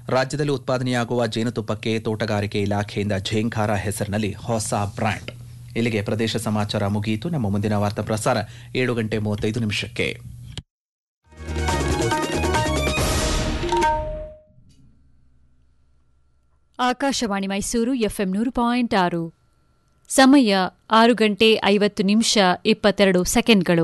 ರಾಜ್ಯದಲ್ಲಿ ಉತ್ಪಾದನೆಯಾಗುವ ಜೇನುತುಪ್ಪಕ್ಕೆ ತೋಟಗಾರಿಕೆ ಇಲಾಖೆಯಿಂದ ಝೇಂಖಾರ ಹೆಸರಿನಲ್ಲಿ ಹೊಸ ಬ್ರ್ಯಾಂಡ್ ಇಲ್ಲಿಗೆ ಪ್ರದೇಶ ಸಮಾಚಾರ ಮುಗಿಯಿತು ನಮ್ಮ ಮುಂದಿನ ವಾರ್ತಾ ಪ್ರಸಾರ ಏಳು ಗಂಟೆ ಮೂವತ್ತೈದು ನಿಮಿಷಕ್ಕೆ ಆಕಾಶವಾಣಿ ಮೈಸೂರು ಎಫ್ಎಂ ನೂರು ಪಾಯಿಂಟ್ ಆರು ಸಮಯ ಆರು ಗಂಟೆ ಐವತ್ತು ನಿಮಿಷ ಇಪ್ಪತ್ತೆರಡು ಸೆಕೆಂಡ್ಗಳು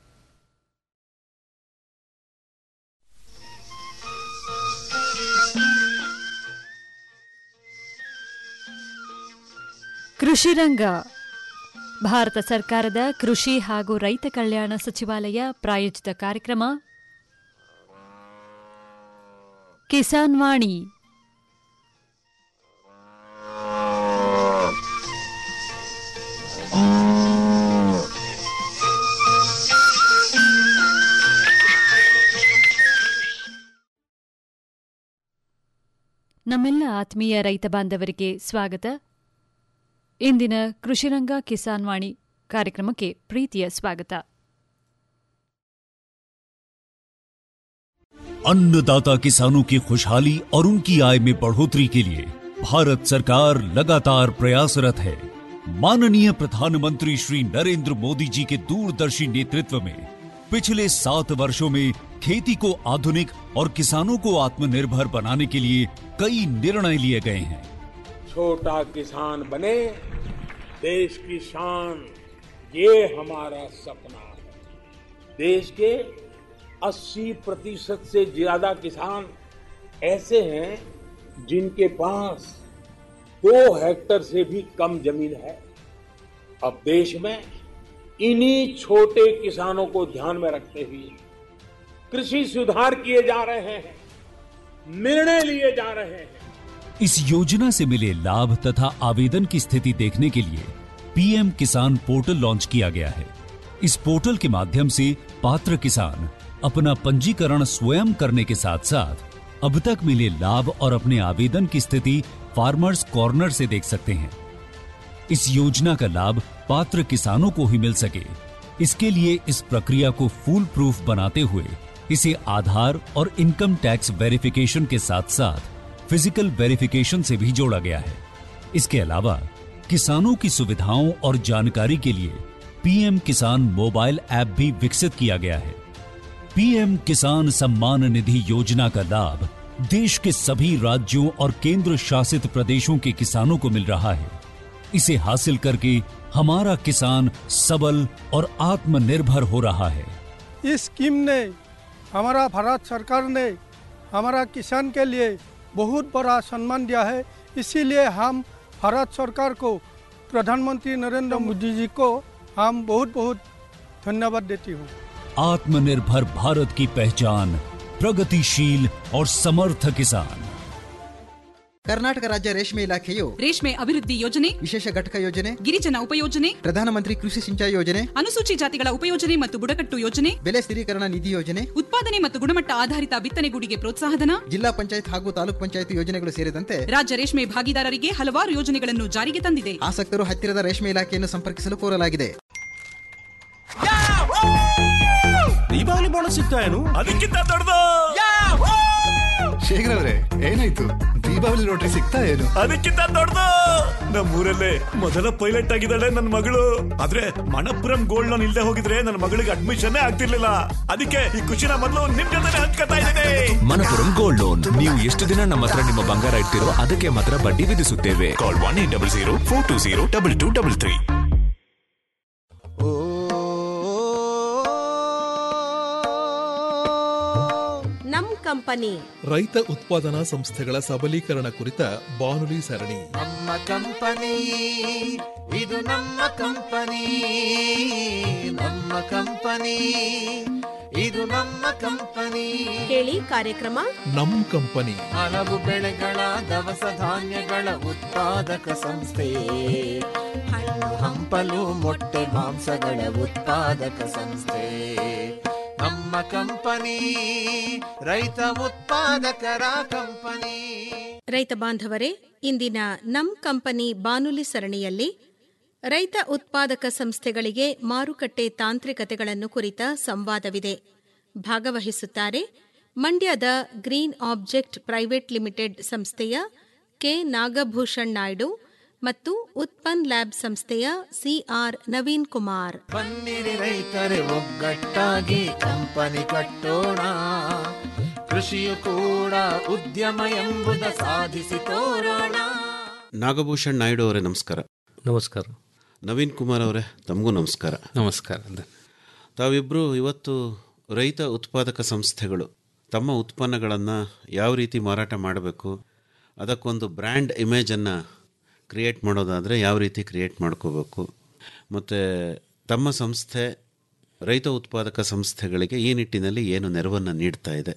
ಕೃಷಿ ರಂಗ ಭಾರತ ಸರ್ಕಾರದ ಕೃಷಿ ಹಾಗೂ ರೈತ ಕಲ್ಯಾಣ ಸಚಿವಾಲಯ ಪ್ರಾಯೋಜಿತ ಕಾರ್ಯಕ್ರಮ ಕಿಸಾನ್ ವಾಣಿ ನಮ್ಮೆಲ್ಲ ಆತ್ಮೀಯ ರೈತ ಬಾಂಧವರಿಗೆ ಸ್ವಾಗತ ಇಂದಿನ ಕೃಷಿರಂಗ ಕಿಸಾನ್ ವಾಣಿ ಕಾರ್ಯಕ್ರಮಕ್ಕೆ ಪ್ರೀತಿಯ ಸ್ವಾಗತ अन्नदाता किसानों की खुशहाली और उनकी आय में बढ़ोतरी के लिए भारत सरकार लगातार प्रयासरत है माननीय प्रधानमंत्री श्री नरेंद्र मोदी जी के दूरदर्शी नेतृत्व में पिछले सात वर्षों में खेती को आधुनिक और किसानों को आत्मनिर्भर बनाने के लिए कई निर्णय लिए गए हैं छोटा किसान बने देश की शान ये हमारा सपना है देश के 80 प्रतिशत से ज्यादा किसान ऐसे हैं जिनके पास दो हेक्टर से भी कम जमीन है अब देश में इन्हीं छोटे किसानों को ध्यान में रखते हुए कृषि सुधार किए जा रहे हैं निर्णय लिए जा रहे हैं इस योजना से मिले लाभ तथा आवेदन की स्थिति देखने के लिए पीएम किसान पोर्टल लॉन्च किया गया है इस पोर्टल के माध्यम से पात्र किसान अपना पंजीकरण स्वयं करने के साथ साथ अब तक मिले लाभ और अपने आवेदन की स्थिति फार्मर्स कॉर्नर से देख सकते हैं इस योजना का लाभ पात्र किसानों को ही मिल सके इसके लिए इस प्रक्रिया को फूल प्रूफ बनाते हुए इसे आधार और इनकम टैक्स वेरिफिकेशन के साथ साथ फिजिकल वेरिफिकेशन से भी जोड़ा गया है इसके अलावा किसानों की सुविधाओं और जानकारी के लिए पीएम किसान मोबाइल ऐप भी विकसित किया गया है पीएम किसान सम्मान निधि योजना का लाभ देश के सभी राज्यों और केंद्र शासित प्रदेशों के किसानों को मिल रहा है इसे हासिल करके हमारा किसान सबल और आत्मनिर्भर हो रहा है इस स्कीम ने हमारा भारत सरकार ने हमारा किसान के लिए बहुत बड़ा सम्मान दिया है इसीलिए हम भारत सरकार को प्रधानमंत्री नरेंद्र मोदी जी को हम बहुत बहुत धन्यवाद देती हूँ आत्मनिर्भर भारत की पहचान प्रगतिशील और समर्थ किसान ಕರ್ನಾಟಕ ರಾಜ್ಯ ರೇಷ್ಮೆ ಇಲಾಖೆಯು ರೇಷ್ಮೆ ಅಭಿವೃದ್ಧಿ ಯೋಜನೆ ವಿಶೇಷ ಘಟಕ ಯೋಜನೆ ಗಿರಿಜನ ಉಪಯೋಜನೆ ಪ್ರಧಾನಮಂತ್ರಿ ಕೃಷಿ ಸಿಂಚಾಯಿ ಯೋಜನೆ ಅನುಸೂಚಿ ಜಾತಿಗಳ ಉಪಯೋಜನೆ ಮತ್ತು ಬುಡಕಟ್ಟು ಯೋಜನೆ ಬೆಲೆ ಸ್ಥಿರೀಕರಣ ನಿಧಿ ಯೋಜನೆ ಉತ್ಪಾದನೆ ಮತ್ತು ಗುಣಮಟ್ಟ ಆಧಾರಿತ ಬಿತ್ತನೆಗೂಡಿಗೆ ಪ್ರೋತ್ಸಾಹಧನ ಜಿಲ್ಲಾ ಪಂಚಾಯತ್ ಹಾಗೂ ತಾಲೂಕ್ ಪಂಚಾಯತ್ ಯೋಜನೆಗಳು ಸೇರಿದಂತೆ ರಾಜ್ಯ ರೇಷ್ಮೆ ಭಾಗಿದಾರರಿಗೆ ಹಲವಾರು ಯೋಜನೆಗಳನ್ನು ಜಾರಿಗೆ ತಂದಿದೆ ಆಸಕ್ತರು ಹತ್ತಿರದ ರೇಷ್ಮೆ ಇಲಾಖೆಯನ್ನು ಸಂಪರ್ಕಿಸಲು ಕೋರಲಾಗಿದೆ ದೀಪಾವಳಿ ಬೋನಸ್ ಸಿಗ್ತಾ ಏನು ಅದಕ್ಕಿಂತ ದೊಡ್ಡದು ಶೇಖರ್ ಅವ್ರೆ ಏನಾಯ್ತು ದೀಪಾವಳಿ ಲಾಟ್ರಿ ಸಿಗ್ತಾ ಏನು ಅದಕ್ಕಿಂತ ದೊಡ್ಡದು ನಮ್ಮೂರಲ್ಲೇ ಮೊದಲ ಪೈಲಟ್ ಆಗಿದ್ದಾಳೆ ನನ್ನ ಮಗಳು ಆದ್ರೆ ಮಣಪುರಂ ಗೋಲ್ಡ್ ಲೋನ್ ಇಲ್ದೆ ಹೋಗಿದ್ರೆ ನನ್ನ ಮಗಳಿಗೆ ಅಡ್ಮಿಷನ್ ಆಗ್ತಿರ್ಲಿಲ್ಲ ಅದಕ್ಕೆ ಈ ಖುಷಿನ ಮೊದಲು ನಿಮ್ ಜೊತೆ ಹಂಚ್ಕೊತಾ ಇದ್ದೇನೆ ಮನಪುರಂ ಗೋಲ್ಡ್ ಲೋನ್ ನೀವು ಎಷ್ಟು ದಿನ ನಮ್ಮ ಹತ್ರ ನಿಮ್ಮ ಬಂಗಾರ ಇಡ್ತಿರೋ ಅದಕ್ಕೆ ಮಾತ್ರ ಬಡ್ಡಿ ವಿಧಿಸುತ್ತೇವೆ call one eight double zero four two zero double two double three ನಮ್ ಕಂಪನಿ ರೈತ ಉತ್ಪಾದನಾ ಸಂಸ್ಥೆಗಳ ಸಬಲೀಕರಣ ಕುರಿತ ಬಾನುಲಿ ಸರಣಿ ನಮ್ಮ ಕಂಪನಿ ಇದು ನಮ್ಮ ಕಂಪನಿ ನಮ್ಮ ಕಂಪನಿ ಇದು ನಮ್ಮ ಕಂಪನಿ ಕೇಳಿ ಕಾರ್ಯಕ್ರಮ ನಮ್ ಕಂಪನಿ ಹಲವು ಬೆಳೆಗಳ ದವಸ ಧಾನ್ಯಗಳ ಉತ್ಪಾದಕ ಸಂಸ್ಥೆ ಹಣ್ಣು ಹಂಪಲು ಮೊಟ್ಟೆ ಮಾಂಸಗಳ ಉತ್ಪಾದಕ ಸಂಸ್ಥೆ ನಮ್ಮ ಕಂಪನಿ ರೈತ ಉತ್ಪಾದಕರ ಕಂಪನಿ ರೈತ ಬಾಂಧವರೇ ಇಂದಿನ ನಮ್ ಕಂಪನಿ ಬಾನುಲಿ ಸರಣಿಯಲ್ಲಿ ರೈತ ಉತ್ಪಾದಕ ಸಂಸ್ಥೆಗಳಿಗೆ ಮಾರುಕಟ್ಟೆ ತಾಂತ್ರಿಕತೆಗಳನ್ನು ಕುರಿತ ಸಂವಾದವಿದೆ ಭಾಗವಹಿಸುತ್ತಾರೆ ಮಂಡ್ಯದ ಗ್ರೀನ್ ಆಬ್ಜೆಕ್ಟ್ ಪ್ರೈವೇಟ್ ಲಿಮಿಟೆಡ್ ಸಂಸ್ಥೆಯ ಕೆ ನಾಗಭೂಷಣ್ ನಾಯ್ಡು ಮತ್ತು ಉತ್ಪನ್ ಲ್ಯಾಬ್ ಸಂಸ್ಥೆಯ ಸಿಆರ್ ನವೀನ್ ಕುಮಾರ್ ಬನ್ನಿರಿ ರೈತರೆ ಒಗ್ಗಟ್ಟಾಗಿ ಕಂಪನಿ ಕಟ್ಟೋಣ ಕೃಷಿಯು ಕೂಡ ಉದ್ಯಮ ಎಂಬುದ ಸಾಧಿಸಿ ತೋರೋಣ ನಾಗಭೂಷಣ್ ನಾಯ್ಡು ಅವರೇ ನಮಸ್ಕಾರ ನಮಸ್ಕಾರ ನವೀನ್ ಕುಮಾರ್ ಅವರೇ ತಮಗೂ ನಮಸ್ಕಾರ ನಮಸ್ಕಾರ ತಾವಿಬ್ಬರು ಇವತ್ತು ರೈತ ಉತ್ಪಾದಕ ಸಂಸ್ಥೆಗಳು ತಮ್ಮ ಉತ್ಪನ್ನಗಳನ್ನು ಯಾವ ರೀತಿ ಮಾರಾಟ ಮಾಡಬೇಕು ಅದಕ್ಕೊಂದು ಬ್ರ್ಯಾಂಡ್ ಇಮೇಜನ್ನು ಕ್ರಿಯೇಟ್ ಮಾಡೋದಾದರೆ ಯಾವ ರೀತಿ ಕ್ರಿಯೇಟ್ ಮಾಡ್ಕೋಬೇಕು ಮತ್ತು ತಮ್ಮ ಸಂಸ್ಥೆ ರೈತ ಉತ್ಪಾದಕ ಸಂಸ್ಥೆಗಳಿಗೆ ಈ ನಿಟ್ಟಿನಲ್ಲಿ ಏನು ನೆರವನ್ನು ನೀಡ್ತಾ ಇದೆ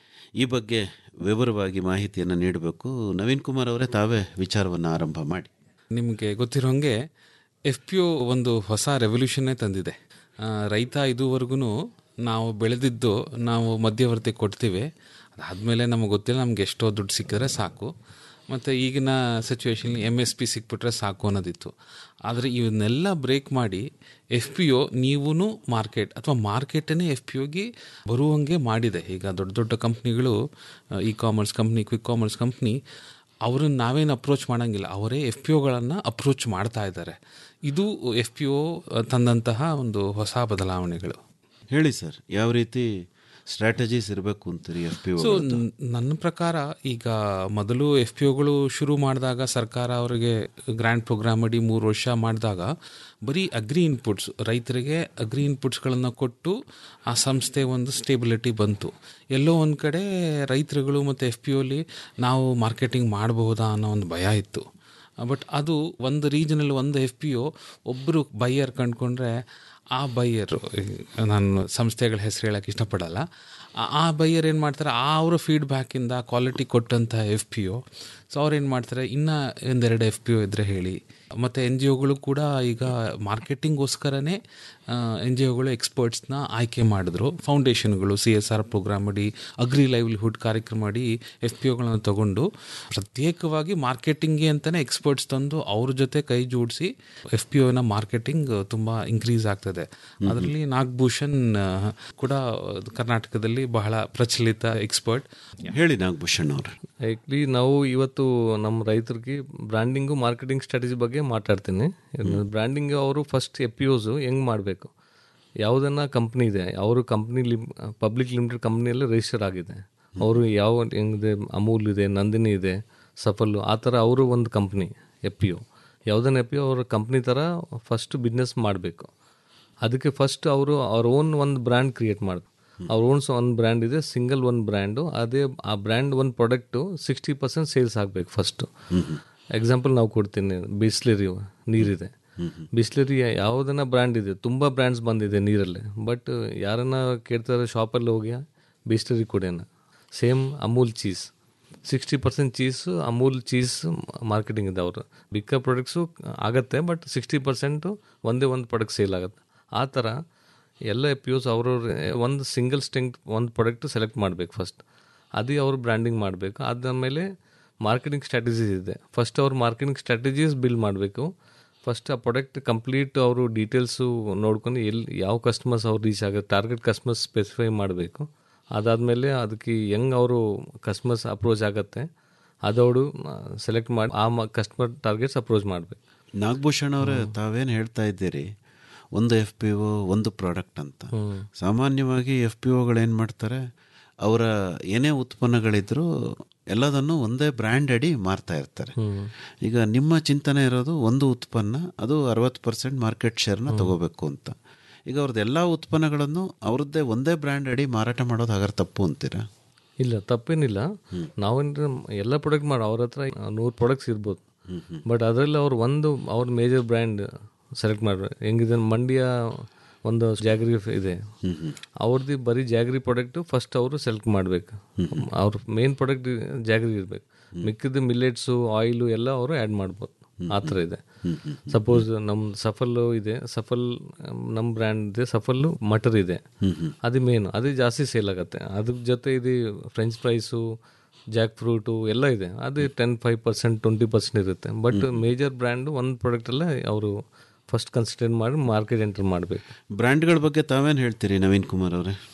ಈ ಬಗ್ಗೆ ವಿವರವಾಗಿ ಮಾಹಿತಿಯನ್ನು ನೀಡಬೇಕು ನವೀನ್ ಕುಮಾರ್ ಅವರೇ ತಾವೇ ವಿಚಾರವನ್ನು ಆರಂಭ ಮಾಡಿ ನಿಮಗೆ ಗೊತ್ತಿರೋಂಗೆ ಎಫ್ ಪಿ ಒ ಒಂದು ಹೊಸ ರೆವಲ್ಯೂಷನ್ನೇ ತಂದಿದೆ ಆ, ರೈತ ಇದುವರೆಗೂ ನಾವು ಬೆಳೆದಿದ್ದು ನಾವು ಮಧ್ಯವರ್ತಿ ಕೊಡ್ತೀವಿ ಅದಾದಮೇಲೆ ನಮಗೆ ಗೊತ್ತಿಲ್ಲ ನಮ್ಗೆ ಎಷ್ಟೋ ದುಡ್ಡು ಸಿಕ್ಕಿದ್ರೆ ಸಾಕು ಮತ್ತು ಈಗಿನ ಸಿಚುವೇಶನ್ ಎಮ್ ಎಸ್ ಪಿ ಸಿಕ್ಬಿಟ್ರೆ ಸಾಕು ಅನ್ನೋದಿತ್ತು ಆದರೆ ಇವನ್ನೆಲ್ಲ ಬ್ರೇಕ್ ಮಾಡಿ ಎಫ್ ಪಿ ಒ ನೀವೂ ಮಾರ್ಕೆಟ್ ಅಥವಾ ಮಾರ್ಕೆಟನ್ನೇ ಎಫ್ ಪಿ ಒಗೆ ಬರುವಂಗೆ ಮಾಡಿದೆ ಈಗ ದೊಡ್ಡ ದೊಡ್ಡ ಕಂಪ್ನಿಗಳು e commerce company quick commerce company ಅವ್ರನ್ನ ನಾವೇನು ಅಪ್ರೋಚ್ ಮಾಡೋಂಗಿಲ್ಲ ಅವರೇ ಎಫ್ ಪಿ ಒಗಳನ್ನು ಅಪ್ರೋಚ್ ಮಾಡ್ತಾ ಇದ್ದಾರೆ ಇದು ಎಫ್ ಪಿ ಒ ತಂದಂತಹ ಒಂದು ಹೊಸ ಬದಲಾವಣೆಗಳು ಹೇಳಿ ಸರ್ ಯಾವ ರೀತಿ ಸ್ಟ್ರಾಟಜೀಸ್ ಇರಬೇಕು ಅಂತೀರಿ ಎಫ್ ಪಿ ಸೊ ನನ್ನ ಪ್ರಕಾರ ಈಗ ಮೊದಲು ಎಫ್ ಪಿ ಒಗಳು ಶುರು ಮಾಡಿದಾಗ ಸರ್ಕಾರ ಅವರಿಗೆ ಗ್ರ್ಯಾಂಡ್ ಪ್ರೋಗ್ರಾಮ್ ಅಡಿ ಮೂರು ವರ್ಷ ಮಾಡಿದಾಗ ಬರೀ ಅಗ್ರಿ ಇನ್ಪುಟ್ಸ್ ರೈತರಿಗೆ ಅಗ್ರಿ ಇನ್ಪುಟ್ಸ್ಗಳನ್ನು ಕೊಟ್ಟು ಆ ಸಂಸ್ಥೆ ಒಂದು ಸ್ಟೇಬಿಲಿಟಿ ಬಂತು ಎಲ್ಲೋ ಒಂದು ಕಡೆ ರೈತರುಗಳು ಮತ್ತು ಎಫ್ ಪಿ ಒಲಿ ನಾವು ಮಾರ್ಕೆಟಿಂಗ್ ಮಾಡಬಹುದಾ ಅನ್ನೋ ಒಂದು ಭಯ ಇತ್ತು ಬಟ್ ಅದು ಒಂದು ರೀಜನಲ್ಲಿ ಒಂದು ಎಫ್ ಪಿ ಒ ಒಬ್ಬರು ಬೈಯರ್ ಕಂಡ್ಕೊಂಡ್ರೆ ಆ ಬೈಯರು ನಾನು ಸಂಸ್ಥೆಗಳ ಹೆಸರು ಹೇಳೋಕ್ಕೆ ಇಷ್ಟಪಡಲ್ಲ ಆ- ಆ ಬೈಯರ್ ಏನು ಮಾಡ್ತಾರೆ ಆ ಅವರ ಫೀಡ್ಬ್ಯಾಕಿಂದ ಕ್ವಾಲಿಟಿ ಕೊಟ್ಟಂಥ ಎಫ್ ಪಿ ಒ ಸೊ ಅವ್ರು ಏನು ಮಾಡ್ತಾರೆ ಇನ್ನೂ ಒಂದೆರಡು ಎಫ್ ಪಿ ಒ ಇದ್ದರೆ ಹೇಳಿ ಮತ್ತು ಎನ್ ಜಿ ಒಗಳು ಕೂಡ ಈಗ ಮಾರ್ಕೆಟಿಂಗೋಸ್ಕರನೇ ಎನ್ ಜಿ ಒಗಳು ಎಕ್ಸ್ಪರ್ಟ್ಸ್ನ ಆಯ್ಕೆ ಮಾಡಿದ್ರು ಫೌಂಡೇಶನ್ಗಳು ಸಿ ಎಸ್ ಆರ್ ಪ್ರೋಗ್ರಾಮ್ ಅಡಿ ಅಗ್ರಿ ಲೈವ್ಲಿಹುಡ್ ಕಾರ್ಯಕ್ರಮ ಅಡಿ ಎಫ್ ಪಿ ಒಗಳನ್ನು ತಗೊಂಡು ಪ್ರತ್ಯೇಕವಾಗಿ ಮಾರ್ಕೆಟಿಂಗ್ಗೆ ಅಂತಲೇ ಎಕ್ಸ್ಪರ್ಟ್ಸ್ ತಂದು ಅವ್ರ ಜೊತೆ ಕೈ ಜೋಡಿಸಿ ಎಫ್ ಪಿ ಒನ ಮಾರ್ಕೆಟಿಂಗ್ ತುಂಬ ಇನ್ಕ್ರೀಸ್ ಆಗ್ತದೆ ಅದರಲ್ಲಿ ನಾಗಭೂಷಣ್ ಆ, ಕೂಡ ಕರ್ನಾಟಕದಲ್ಲಿ ಬಹಳ ಪ್ರಚಲಿತ ಎಕ್ಸ್ಪರ್ಟ್ ಹೇಳಿ ನಾಗಭೂಷಣ್ ಅವರು ಆ್ಯಕ್ಚುಲಿ ನಾವು ಇವತ್ತು ನಮ್ಮ ರೈತರಿಗೆ ಬ್ರ್ಯಾಂಡಿಂಗು ಮಾರ್ಕೆಟಿಂಗ್ ಸ್ಟ್ರಾಟಜಿ ಬಗ್ಗೆ ಮಾತಾಡ್ತೀನಿ ಬ್ರ್ಯಾಂಡಿಂಗ್ ಅವರು ಫಸ್ಟ್ ಎ ಪಿ ಒಸು ಹೆಂಗೆ ಮಾಡಬೇಕು ಯಾವುದನ್ನ ಕಂಪ್ನಿ ಇದೆ ಅವರು ಕಂಪ್ನಿ ಲಿಮ್ ಪಬ್ಲಿಕ್ ಲಿಮಿಟೆಡ್ ಕಂಪ್ನಿಯಲ್ಲಿ ರಿಜಿಸ್ಟರ್ ಆಗಿದೆ ಅವರು ಯಾವ ಹೆಂಗಿದೆ ಅಮೂಲ್ ಇದೆ ನಂದಿನಿ ಇದೆ ಸಫಲ್ ಆ ಥರ ಅವರು ಒಂದು ಕಂಪ್ನಿ ಎಫ್ ಪಿ ಒ ಯಾವುದನ್ನ ಎಫ್ ಪಿ ಒ ಅವ್ರ ಕಂಪ್ನಿ ಥರ ಫಸ್ಟ್ ಬಿಸ್ನೆಸ್ ಮಾಡಬೇಕು ಅದಕ್ಕೆ ಫಸ್ಟ್ ಅವರು ಅವ್ರ ಓನ್ ಒಂದು ಬ್ರ್ಯಾಂಡ್ ಕ್ರಿಯೇಟ್ ಮಾಡಬೇಕು ಅವ್ರ ಓನ್ಸ್ ಒಂದು ಬ್ರ್ಯಾಂಡ್ ಇದೆ ಸಿಂಗಲ್ ಒಂದು ಬ್ರ್ಯಾಂಡು ಅದೇ ಆ ಬ್ರ್ಯಾಂಡ್ ಒಂದು ಪ್ರಾಡಕ್ಟು ಸಿಕ್ಸ್ಟಿ ಪರ್ಸೆಂಟ್ ಸೇಲ್ಸ್ ಆಗಬೇಕು ಫಸ್ಟು ಎಕ್ಸಾಂಪಲ್ ನಾವು ಕೊಡ್ತೀನಿ ಬಿಸ್ಲರಿ ನೀರಿದೆ ಬಿಸ್ಲರಿ ಯಾವುದನ್ನ ಬ್ರ್ಯಾಂಡ್ ಇದೆ ತುಂಬ ಬ್ರ್ಯಾಂಡ್ಸ್ ಬಂದಿದೆ ನೀರಲ್ಲಿ ಬಟ್ ಯಾರನ್ನ ಕೇಳ್ತಾರೆ ಶಾಪಲ್ಲಿ ಹೋಗಿ ಬಿಸ್ಲರಿ ಕೊಡೋಣ same Amul cheese sixty percent cheese Amul cheese marketing ಇದೆ ಅವರು ಬಿಕ್ಕ ಪ್ರಾಡಕ್ಟ್ಸು ಆಗತ್ತೆ ಬಟ್ ಸಿಕ್ಸ್ಟಿ ಪರ್ಸೆಂಟು ಒಂದೇ ಒಂದು ಪ್ರಾಡಕ್ಟ್ ಸೇಲ್ ಆಗುತ್ತೆ ಆ ಥರ ಎಲ್ಲ ಎಫ್ ಪಿ ಯುಸ್ ಅವ್ರವ್ರ ಒಂದು ಸಿಂಗಲ್ ಸ್ಟ್ರೆಂಗ್ ಒಂದು ಪ್ರಾಡಕ್ಟ್ ಸೆಲೆಕ್ಟ್ ಮಾಡಬೇಕು ಫಸ್ಟ್ ಅದೇ ಅವರು ಬ್ರ್ಯಾಂಡಿಂಗ್ ಮಾಡಬೇಕು ಅದಾದಮೇಲೆ ಮಾರ್ಕೆಟಿಂಗ್ ಸ್ಟ್ರಾಟಜೀಸ್ ಇದೆ ಫಸ್ಟ್ ಅವ್ರು ಮಾರ್ಕೆಟಿಂಗ್ ಸ್ಟ್ರಾಟಜೀಸ್ ಬಿಲ್ಡ್ ಮಾಡಬೇಕು ಫಸ್ಟ್ ಆ ಪ್ರಾಡಕ್ಟ್ ಕಂಪ್ಲೀಟ್ ಅವರು ಡೀಟೇಲ್ಸು ನೋಡ್ಕೊಂಡು ಎಲ್ಲಿ ಯಾವ ಕಸ್ಟಮರ್ಸ್ ಅವ್ರು ರೀಚ್ ಆಗುತ್ತೆ ಟಾರ್ಗೆಟ್ ಕಸ್ಟಮರ್ಸ್ ಸ್ಪೆಸಿಫೈ ಮಾಡಬೇಕು ಅದಾದಮೇಲೆ ಅದಕ್ಕೆ ಹೆಂಗೆ ಅವರು ಕಸ್ಟಮರ್ಸ್ ಅಪ್ರೋಚ್ ಆಗುತ್ತೆ ಅದವರು ಸೆಲೆಕ್ಟ್ ಮಾಡಿ ಆ ಕಸ್ಟಮರ್ ಟಾರ್ಗೆಟ್ಸ್ ಅಪ್ರೋಚ್ ಮಾಡಬೇಕು ನಾಗಭೂಷಣ್ ಅವರೇ ತಾವೇನು ಹೇಳ್ತಾ ಇದ್ದೀರಿ ಒಂದು ಎಫ್ ಪಿ ಒ ಒಂದು ಪ್ರಾಡಕ್ಟ್ ಅಂತ ಸಾಮಾನ್ಯವಾಗಿ ಎಫ್ ಪಿ ಒಗಳು ಮಾಡ್ತಾರೆ ಅವರ ಏನೇ ಉತ್ಪನ್ನಗಳಿದ್ರೂ ಎಲ್ಲದನ್ನು ಒಂದೇ ಬ್ರ್ಯಾಂಡ್ ಅಡಿ ಮಾರ್ತಾ ಇರ್ತಾರೆ ಈಗ ನಿಮ್ಮ ಚಿಂತನೆ ಇರೋದು ಒಂದು ಉತ್ಪನ್ನ ಅದು ಅರವತ್ತು ಪರ್ಸೆಂಟ್ ಮಾರ್ಕೆಟ್ ಶೇರ್ನ ತಗೋಬೇಕು ಅಂತ ಈಗ ಅವ್ರದ್ದು ಎಲ್ಲ ಉತ್ಪನ್ನಗಳನ್ನು ಅವ್ರದ್ದೇ ಒಂದೇ ಬ್ರ್ಯಾಂಡ್ ಅಡಿ ಮಾರಾಟ ಮಾಡೋದು ಹಾಗಾದ್ರೆ ತಪ್ಪು ಅಂತೀರಾ ಇಲ್ಲ ತಪ್ಪೇನಿಲ್ಲ ನಾವೇನು ಎಲ್ಲ ಪ್ರಾಡಕ್ಟ್ ಮಾಡಿ ಅವ್ರ ಹತ್ರ ನೂರು ಪ್ರಾಡಕ್ಟ್ಸ್ ಇರ್ಬೋದು ಬಟ್ ಅದರಲ್ಲಿ ಅವ್ರು ಒಂದು ಅವ್ರ ಮೇಜರ್ ಬ್ರ್ಯಾಂಡ್ ಸೆಲೆಕ್ಟ್ ಮಾಡ್ಬೇಕು ಹೆಂಗಿದೆ ಮಂಡ್ಯ ಒಂದು ಜಾಗರಿ ಇದೆ ಅವ್ರದ್ದು ಬರೀ ಜಾಗರಿ ಪ್ರಾಡಕ್ಟ್ ಫಸ್ಟ್ ಅವರು ಸೆಲೆಕ್ಟ್ ಮಾಡಬೇಕು ಅವ್ರ ಮೇನ್ ಪ್ರಾಡಕ್ಟ್ ಜಾಗರಿ ಇರಬೇಕು ಮಿಕ್ಕಿದ ಮಿಲ್ಲೆಟ್ಸು ಆಯಿಲು ಎಲ್ಲ ಅವರು ಆ್ಯಡ್ ಮಾಡ್ಬೋದು ಆ ಥರ ಇದೆ ಸಪೋಸ್ ನಮ್ಮ ಸಫಲ್ಲು ಇದೆ ಸಫಲ್ ನಮ್ಮ ಬ್ರ್ಯಾಂಡ್ ಇದೆ ಸಫಲ್ಲು ಮಟರ್ ಇದೆ ಅದು ಮೇನ್ ಅದೇ ಜಾಸ್ತಿ ಸೇಲ್ ಆಗುತ್ತೆ ಅದ್ರ ಜೊತೆ ಇದು ಫ್ರೆಂಚ್ ಫ್ರೈಸು ಜಾಕ್ ಫ್ರೂಟು ಎಲ್ಲ ಇದೆ ಅದು ten five percent twenty percent ಇರುತ್ತೆ ಬಟ್ ಮೇಜರ್ ಬ್ರ್ಯಾಂಡು ಒಂದು ಪ್ರಾಡಕ್ಟಲ್ಲೇ ಅವರು ಫಸ್ಟ್ ಕನ್ಸಿಡರ್ ಮಾಡಿ ಮಾರ್ಕೆಟ್ ಎಂಟರ್ ಮಾಡಬೇಕು ಬ್ರ್ಯಾಂಡ್ಗಳ ಬಗ್ಗೆ ತಾವೇನು ಹೇಳ್ತೀರಿ ನವೀನ್ ಕುಮಾರ್ ಅವರೇ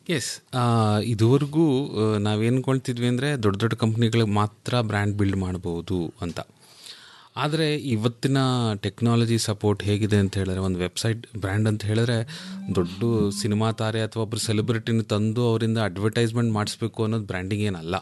ಎಸ್ ಇದುವರೆಗೂ ನಾವೇನು ಅನ್ಕೊಳ್ತಿದ್ವಿ ಅಂದರೆ ದೊಡ್ಡ ದೊಡ್ಡ ಕಂಪ್ನಿಗಳಿಗೆ ಮಾತ್ರ ಬ್ರ್ಯಾಂಡ್ ಬಿಲ್ಡ್ ಮಾಡ್ಬೋದು ಅಂತ ಆದರೆ ಇವತ್ತಿನ ಟೆಕ್ನಾಲಜಿ ಸಪೋರ್ಟ್ ಹೇಗಿದೆ ಅಂತ ಹೇಳಿದ್ರೆ ಒಂದು ವೆಬ್ಸೈಟ್ ಬ್ರ್ಯಾಂಡ್ ಅಂತ ಹೇಳಿದ್ರೆ ದೊಡ್ಡ ಸಿನಿಮಾ ತಾರೆ ಅಥವಾ ಒಬ್ಬರು ಸೆಲೆಬ್ರಿಟಿನ ತಂದು ಅವರಿಂದ ಅಡ್ವರ್ಟೈಸ್ಮೆಂಟ್ ಮಾಡಿಸ್ಬೇಕು ಅನ್ನೋದು ಬ್ರ್ಯಾಂಡಿಂಗ್ ಏನಲ್ಲ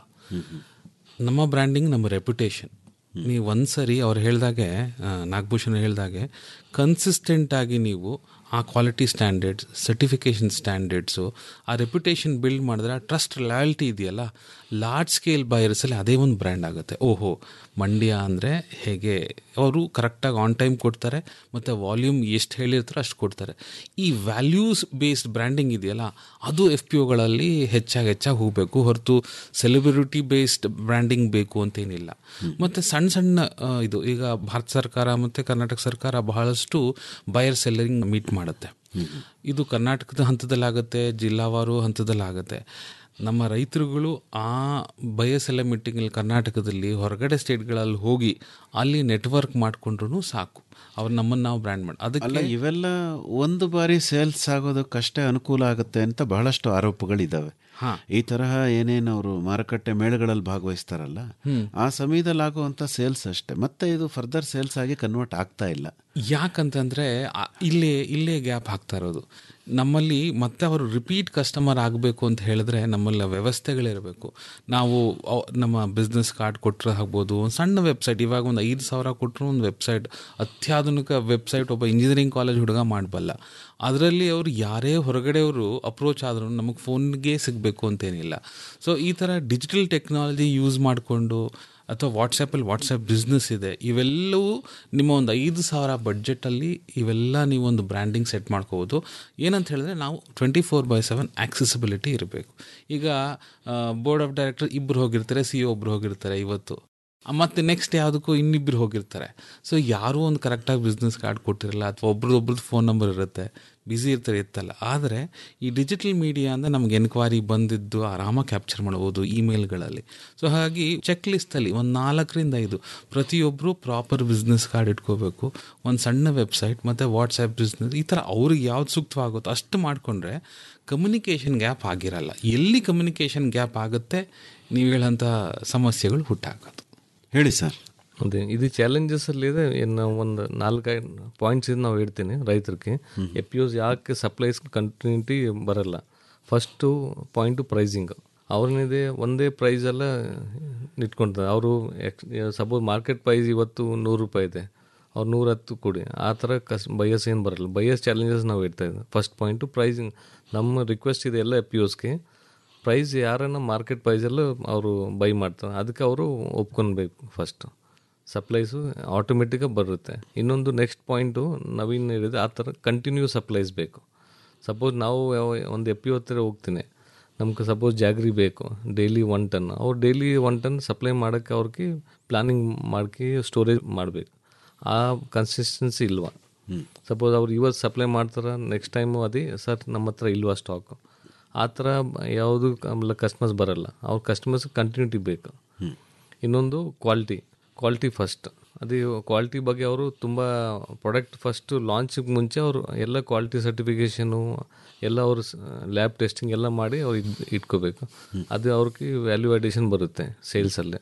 ನಮ್ಮ ಬ್ರ್ಯಾಂಡಿಂಗ್ ನಮ್ಮ ರೆಪ್ಯುಟೇಷನ್ ನೀವು ಒಂದು ಸರಿ ಅವ್ರು ಹೇಳ್ದಾಗೆ ಆ, ನಾಗಭೂಷಣ್ ಹೇಳ್ದಾಗೆ ಕನ್ಸಿಸ್ಟೆಂಟಾಗಿ ನೀವು ಆ ಕ್ವಾಲಿಟಿ ಸ್ಟ್ಯಾಂಡರ್ಡ್ಸ್ ಸರ್ಟಿಫಿಕೇಷನ್ ಸ್ಟ್ಯಾಂಡರ್ಡ್ಸು ಆ ರೆಪ್ಯುಟೇಷನ್ ಬಿಲ್ಡ್ ಮಾಡಿದ್ರೆ ಆ ಟ್ರಸ್ಟ್ ಲಾಯಲ್ಟಿ ಇದೆಯಲ್ಲ ಲಾರ್ಜ್ ಸ್ಕೇಲ್ ಬೈಯರ್ಸಲ್ಲಿ ಅದೇ ಒಂದು ಬ್ರ್ಯಾಂಡ್ ಆಗುತ್ತೆ ಓಹೋ ಮಂಡ್ಯ ಅಂದರೆ ಹೇಗೆ ಅವರು ಕರೆಕ್ಟಾಗಿ ಆನ್ ಟೈಮ್ ಕೊಡ್ತಾರೆ ಮತ್ತು ವಾಲ್ಯೂಮ್ ಎಷ್ಟು ಹೇಳಿರ್ತಾರೋ ಅಷ್ಟು ಕೊಡ್ತಾರೆ ಈ ವ್ಯಾಲ್ಯೂಸ್ ಬೇಸ್ಡ್ ಬ್ರ್ಯಾಂಡಿಂಗ್ ಇದೆಯಲ್ಲ ಅದು ಎಫ್ ಪಿ ಒಗಳಲ್ಲಿ ಹೆಚ್ಚಾಗಿ ಹೆಚ್ಚಾಗಿ ಹೋಗಬೇಕು ಹೊರತು ಸೆಲೆಬ್ರಿಟಿ ಬೇಸ್ಡ್ ಬ್ರ್ಯಾಂಡಿಂಗ್ ಬೇಕು ಅಂತೇನಿಲ್ಲ ಮತ್ತು ಸಣ್ಣ ಸಣ್ಣ ಆ, ಇದು ಈಗ ಭಾರತ ಸರ್ಕಾರ ಮತ್ತು ಕರ್ನಾಟಕ ಸರ್ಕಾರ ಬಹಳಷ್ಟು ಬಯರ್ ಸೆಲ್ಲರಿಂಗ್ ಮೀಟ್ ಮಾಡುತ್ತೆ ಇದು ಕರ್ನಾಟಕದ ಹಂತದಲ್ಲಾಗುತ್ತೆ ಜಿಲ್ಲಾವಾರು ಹಂತದಲ್ಲಾಗುತ್ತೆ ನಮ್ಮ ರೈತರುಗಳು ಆ ಬಯಸೆಲ್ಲ ಮೀಟಿಂಗಲ್ಲಿ ಕರ್ನಾಟಕದಲ್ಲಿ ಹೊರಗಡೆ ಸ್ಟೇಟ್ಗಳಲ್ಲಿ ಹೋಗಿ ಅಲ್ಲಿ ನೆಟ್ವರ್ಕ್ ಮಾಡಿಕೊಂಡ್ರು ಸಾಕು ಅವ್ರು ನಮ್ಮನ್ನು ನಾವು ಬ್ರ್ಯಾಂಡ್ ಮಾಡಿ ಅಲ್ಲ ಅದಕ್ಕೆ ಇವೆಲ್ಲ ಒಂದು ಬಾರಿ ಸೇಲ್ಸ್ ಆಗೋದಕ್ಕಷ್ಟೇ ಅನುಕೂಲ ಆಗುತ್ತೆ ಅಂತ ಬಹಳಷ್ಟು ಆರೋಪಗಳಿದ್ದಾವೆ ಹಾ. ಈ ತರಹ ಏನೇನು ಅವರು ಮಾರುಕಟ್ಟೆ ಮೇಳಗಳಲ್ಲಿ ಭಾಗವಹಿಸ್ತಾರಲ್ಲ ಹ್ಮ್. ಆ ಸಮಯದಲ್ಲಿ ಆಗುವಂಥ ಸೇಲ್ಸ್ ಅಷ್ಟೇ ಮತ್ತೆ ಇದು ಫರ್ದರ್ ಸೇಲ್ಸ್ ಆಗಿ ಕನ್ವರ್ಟ್ ಆಗ್ತಾ ಇಲ್ಲ ಯಾಕಂತಂದರೆ ಇಲ್ಲೇ ಇಲ್ಲೇ ಗ್ಯಾಪ್ ಹಾಕ್ತಾ ಇರೋದು ನಮ್ಮಲ್ಲಿ ಮತ್ತೆ ಅವರು ರಿಪೀಟ್ ಕಸ್ಟಮರ್ ಆಗಬೇಕು ಅಂತ ಹೇಳಿದ್ರೆ ನಮ್ಮಲ್ಲಿ ವ್ಯವಸ್ಥೆಗಳಿರಬೇಕು ನಾವು ಅವ್- ನಮ್ಮ ಬಿಸ್ನೆಸ್ ಕಾರ್ಡ್ ಕೊಟ್ಟರೆ ಆಗ್ಬೋದು ಒಂದು ಸಣ್ಣ ವೆಬ್ಸೈಟ್ ಇವಾಗ ಒಂದು ಐದು ಸಾವಿರ ಕೊಟ್ಟರು ಒಂದು ವೆಬ್ಸೈಟ್ ಅತ್ಯಾಧುನಿಕ ವೆಬ್ಸೈಟ್ ಒಬ್ಬ ಇಂಜಿನಿಯರಿಂಗ್ ಕಾಲೇಜ್ ಹುಡುಗ ಮಾಡಬಲ್ಲ ಅದರಲ್ಲಿ ಅವರು ಯಾರೇ ಹೊರಗಡೆಯವರು ಅಪ್ರೋಚ್ ಆದರೂ ನಮಗೆ ಫೋನ್ಗೆ ಸಿಗಬೇಕು ಅಂತೇನಿಲ್ಲ ಸೊ ಈ ಥರ ಡಿಜಿಟಲ್ ಟೆಕ್ನಾಲಜಿ ಯೂಸ್ ಮಾಡಿಕೊಂಡು ಅಥವಾ ವಾಟ್ಸಪ್ಪಲ್ಲಿ ವಾಟ್ಸಪ್ ಬಿಸ್ನೆಸ್ ಇದೆ ಇವೆಲ್ಲವೂ ನಿಮ್ಮ ಒಂದು ಐದು ಸಾವಿರ ಬಡ್ಜೆಟಲ್ಲಿ ಇವೆಲ್ಲ ನೀವು ಒಂದು ಬ್ರ್ಯಾಂಡಿಂಗ್ ಸೆಟ್ ಮಾಡ್ಕೋಬೋದು ಏನಂತ ಹೇಳಿದ್ರೆ ನಾವು twenty four by seven accessibility ಇರಬೇಕು ಈಗ ಬೋರ್ಡ್ ಆಫ್ ಡೈರೆಕ್ಟರ್ ಇಬ್ಬರು ಹೋಗಿರ್ತಾರೆ ಸಿ ಒಬ್ಬರು ಹೋಗಿರ್ತಾರೆ ಇವತ್ತು ಆ, ಮತ್ತೆ ನೆಕ್ಸ್ಟ್ ಯಾವುದಕ್ಕೂ ಇನ್ನಿಬ್ಬರು ಹೋಗಿರ್ತಾರೆ ಸೊ ಯಾರೂ ಒಂದು ಕರೆಕ್ಟಾಗಿ ಬಿಸ್ನೆಸ್ ಕಾರ್ಡ್ ಕೊಟ್ಟಿರಲ್ಲ ಅಥವಾ ಒಬ್ರದ್ದು ಒಬ್ರದ್ದು ಫೋನ್ ನಂಬರ್ ಇರುತ್ತೆ ಬ್ಯುಸಿ ಇರ್ತಾರೆ ಇತ್ತಲ್ಲ ಆದರೆ ಈ ಡಿಜಿಟಲ್ ಮೀಡಿಯಾ ಅಂದರೆ ನಮ್ಗೆ ಎನ್ಕ್ವೈರಿ ಬಂದಿದ್ದು ಆರಾಮಾಗಿ ಕ್ಯಾಪ್ಚರ್ ಮಾಡ್ಬೋದು ಇಮೇಲ್ಗಳಲ್ಲಿ ಸೊ ಹಾಗಾಗಿ ಚೆಕ್ ಲಿಸ್ಟಲ್ಲಿ ಒಂದು ನಾಲ್ಕರಿಂದ ಐದು ಪ್ರತಿಯೊಬ್ಬರು ಪ್ರಾಪರ್ ಬಿಸ್ನೆಸ್ ಕಾರ್ಡ್ ಇಟ್ಕೋಬೇಕು ಒಂದು ಸಣ್ಣ ವೆಬ್ಸೈಟ್ ಮತ್ತು ವಾಟ್ಸಪ್ ಬಿಸ್ನೆಸ್ ಈ ಥರ ಅವ್ರಿಗೆ ಯಾವ್ದು ಸೂಕ್ತವಾಗುತ್ತೋ ಅಷ್ಟು ಮಾಡಿಕೊಂಡ್ರೆ ಕಮ್ಯುನಿಕೇಷನ್ ಗ್ಯಾಪ್ ಆಗಿರಲ್ಲ ಎಲ್ಲಿ ಕಮ್ಯುನಿಕೇಷನ್ ಗ್ಯಾಪ್ ಆಗುತ್ತೆ ನೀವು ಹೇಳೋಂಥ ಸಮಸ್ಯೆಗಳು ಹುಟ್ಟಾಕೋದು ಹೇಳಿ ಸರ್ ಅದೇ ಇದು ಚಾಲೆಂಜಸ್ ಅಲ್ಲಿ ಇದೆ ಇನ್ನು ಒಂದು ನಾಲ್ಕೈದು ಪಾಯಿಂಟ್ಸ್ ಇದು ನಾವು ಹೇಳ್ತೀನಿ ರೈತರಿಗೆ ಎಫ್ ಪಿ ಯುಸ್ ಯಾಕೆ ಸಪ್ಲೈಸ್ ಕಂಟಿನ್ಯೂಟಿ ಬರಲ್ಲ ಫಸ್ಟು ಪಾಯಿಂಟು ಪ್ರೈಸಿಂಗ್ ಅವ್ರನ್ನಿದೆ ಒಂದೇ ಪ್ರೈಸೆಲ್ಲ ಇಟ್ಕೊಳ್ತಾರೆ ಅವರು ಸಪೋಸ್ ಮಾರ್ಕೆಟ್ ಪ್ರೈಸ್ ಇವತ್ತು ನೂರು ರೂಪಾಯಿ ಇದೆ ಅವ್ರು ನೂರ ಹತ್ತು ಕೊಡಿ ಆ ಥರ ಕಸ್ ಬಯಸ್ ಏನು ಬರಲ್ಲ ಬಯಸ್ ಚಾಲೆಂಜಸ್ ನಾವು ಇಡ್ತಾ ಇದ್ದೀವಿ ಫಸ್ಟ್ ಪಾಯಿಂಟು ಪ್ರೈಸಿಂಗ್ ನಮ್ಮ ರಿಕ್ವೆಸ್ಟ್ ಇದೆ ಎಲ್ಲ ಎಫ್ ಪಿ ಯುಸ್ಗೆ ಪ್ರೈಸ್ ಯಾರನ್ನ ಮಾರ್ಕೆಟ್ ಪ್ರೈಸಲ್ಲೂ ಅವರು ಬೈ ಮಾಡ್ತಾರೆ ಅದಕ್ಕೆ ಅವರು ಒಪ್ಕೊಳ್ಬೇಕು ಫಸ್ಟ್ ಸಪ್ಲೈಸು ಆಟೋಮೆಟಿಕಾಗಿ ಬರುತ್ತೆ ಇನ್ನೊಂದು ನೆಕ್ಸ್ಟ್ ಪಾಯಿಂಟು ನವೀನ್ ಹೇಳಿದೆ ಆ ಥರ ಕಂಟಿನ್ಯೂ ಸಪ್ಲೈಸ್ ಬೇಕು ಸಪೋಸ್ ನಾವು ಯಾವ- ಒಂದು ಎಪ್ಪಿ ಹತ್ತಿರ ಹೋಗ್ತೀನಿ ನಮ್ಗೆ ಸಪೋಸ್ ಜಾಗ್ರಿ ಬೇಕು ಡೈಲಿ ಒನ್ ಟನ್ ಅವ್ರು ಡೈಲಿ ಒನ್ ಟನ್ ಸಪ್ಲೈ ಮಾಡೋಕ್ಕೆ ಅವ್ರಿಗೆ ಪ್ಲಾನಿಂಗ್ ಮಾಡ್ಕಿ ಸ್ಟೋರೇಜ್ ಮಾಡಬೇಕು ಆ ಕನ್ಸಿಸ್ಟೆನ್ಸಿ ಇಲ್ವಾ ಸಪೋಸ್ ಅವ್ರು ಇವತ್ತು ಸಪ್ಲೈ ಮಾಡ್ತಾರೆ ನೆಕ್ಸ್ಟ್ ಟೈಮು ಅದೇ ಸರ್ ನಮ್ಮ ಹತ್ರ ಇಲ್ವಾ ಸ್ಟಾಕು ಆ ಥರ ಯಾವುದು ಕಸ್ಟಮರ್ಸ್ ಬರಲ್ಲ ಅವ್ರ ಕಸ್ಟಮರ್ಸ್ ಕಂಟಿನ್ಯೂಟಿ ಬೇಕು ಇನ್ನೊಂದು ಕ್ವಾಲಿಟಿ ಕ್ವಾಲಿಟಿ ಫಸ್ಟ್ ಅದು ಕ್ವಾಲಿಟಿ ಬಗ್ಗೆ ಅವರು ತುಂಬ ಪ್ರಾಡಕ್ಟ್ ಫಸ್ಟು ಲಾಂಚಿಗೆ ಮುಂಚೆ ಅವರು ಎಲ್ಲ ಕ್ವಾಲಿಟಿ ಸರ್ಟಿಫಿಕೇಷನು ಎಲ್ಲ ಅವರು ಲ್ಯಾಬ್ ಟೆಸ್ಟಿಂಗ್ ಎಲ್ಲ ಮಾಡಿ ಅವ್ರು ಇದ್ ಇಟ್ಕೋಬೇಕು ಅದು ಅವ್ರಿಗೆ ವ್ಯಾಲ್ಯೂ ಅಡಿಷನ್ ಬರುತ್ತೆ ಸೇಲ್ಸಲ್ಲೇ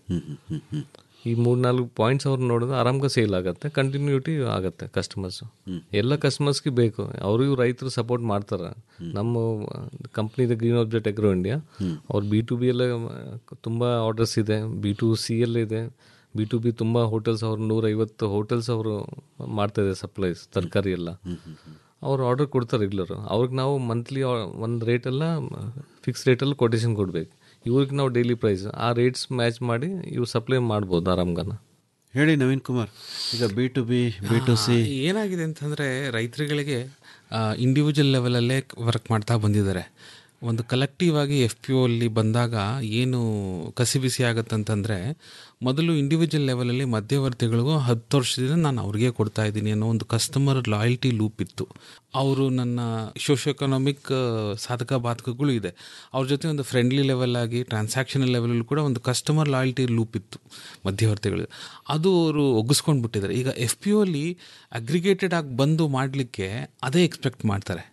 ಈ ಮೂರ್ನಾಲ್ಕು ಪಾಯಿಂಟ್ಸ್ ಅವ್ರು ನೋಡಿದ್ರೆ ಆರಾಮ್ಗೆ ಸೇಲ್ ಆಗುತ್ತೆ ಕಂಟಿನ್ಯೂಟಿ ಆಗುತ್ತೆ ಕಸ್ಟಮರ್ಸು ಎಲ್ಲ ಕಸ್ಟಮರ್ಸ್ಗೆ ಬೇಕು ಅವ್ರಿಗೂ ರೈತರು ಸಪೋರ್ಟ್ ಮಾಡ್ತಾರೆ ನಮ್ಮ ಕಂಪ್ನಿದ ಗ್ರೀನ್ ಆಬ್ಜೆಕ್ಟ್ ಎಗ್ರೋ ಇಂಡಿಯಾ ಅವ್ರು ಬಿ ಟು ಬಿ ಎಲ್ಲ ತುಂಬ ಆರ್ಡರ್ಸ್ ಇದೆ ಬಿ ಟು ಸಿ ಎಲ್ಲ ಇದೆ ಬಿ ಟು ಬಿ ತುಂಬ ಹೋಟೆಲ್ಸ್ ಅವ್ರು ನೂರೈವತ್ತು ಹೋಟೆಲ್ಸ್ ಅವರು ಮಾಡ್ತಾ ಇದೆ ಸಪ್ಲೈಸ್ ತರಕಾರಿ ಎಲ್ಲ ಅವ್ರು ಆರ್ಡರ್ ಕೊಡ್ತಾರೆ ರೆಗ್ಯುಲರ್ ಅವ್ರಿಗೆ ನಾವು ಮಂತ್ಲಿ ಒಂದು ರೇಟೆಲ್ಲ ಫಿಕ್ಸ್ ರೇಟಲ್ಲಿ ಕೊಟೇಶನ್ ಕೊಡಬೇಕು ಇವ್ರಿಗೆ ನಾವು ಡೈಲಿ ಪ್ರೈಸ್ ಆ ರೇಟ್ಸ್ ಮ್ಯಾಚ್ ಮಾಡಿ ಇವು ಸಪ್ಲೈ ಮಾಡ್ಬೋದು ಆರಾಮ್ಗನ ಹೇಳಿ ನವೀನ್ ಕುಮಾರ್ ಈಗ B to B B to C ಆ, ಏನಾಗಿದೆ ಅಂತಂದರೆ ರೈತರುಗಳಿಗೆ ಇಂಡಿವಿಜುವಲ್ ಲೆವೆಲಲ್ಲೇ ವರ್ಕ್ ಮಾಡ್ತಾ ಬಂದಿದ್ದಾರೆ ಒಂದು ಕಲೆಕ್ಟಿವ್ ಆಗಿ ಎಫ್ ಪಿ ಅಲ್ಲಿ ಬಂದಾಗ ಏನು ಕಸಿಬಿಸಿ ಆಗುತ್ತಂತಂದರೆ ಮೊದಲು ಇಂಡಿವಿಜುವಲ್ ಲೆವೆಲಲ್ಲಿ ಮಧ್ಯವರ್ತಿಗಳಿಗೂ ಹತ್ತು ವರ್ಷದಿಂದ ನಾನು ಅವ್ರಿಗೆ ಕೊಡ್ತಾ ಇದ್ದೀನಿ ಅನ್ನೋ ಒಂದು ಕಸ್ಟಮರ್ ಲಾಯಲ್ಟಿ ಲೂಪ್ ಇತ್ತು ಅವರು ನನ್ನ ಸೋಷಿಯೋ ಎಕನಾಮಿಕ್ ಸಾಧಕ ಬಾಧಕಗಳು ಇದೆ ಅವ್ರ ಜೊತೆ ಒಂದು ಫ್ರೆಂಡ್ಲಿ ಲೆವೆಲ್ ಆಗಿ ಟ್ರಾನ್ಸಾಕ್ಷನಲ್ ಲೆವೆಲಲ್ಲಿ ಕೂಡ ಒಂದು ಕಸ್ಟಮರ್ ಲಾಯಲ್ಟಿ ಲೂಪ್ ಇತ್ತು ಮಧ್ಯವರ್ತಿಗಳು ಅದು ಅವರು ಒಗ್ಗಿಸ್ಕೊಂಡು ಬಿಟ್ಟಿದ್ದಾರೆ ಈಗ ಎಫ್ ಪಿ ಅಲ್ಲಿ ಅಗ್ರಿಗೇಟೆಡ್ ಆಗಿ ಬಂದು ಮಾಡಲಿಕ್ಕೆ ಅದೇ ಎಕ್ಸ್ಪೆಕ್ಟ್ ಮಾಡ್ತಾರೆ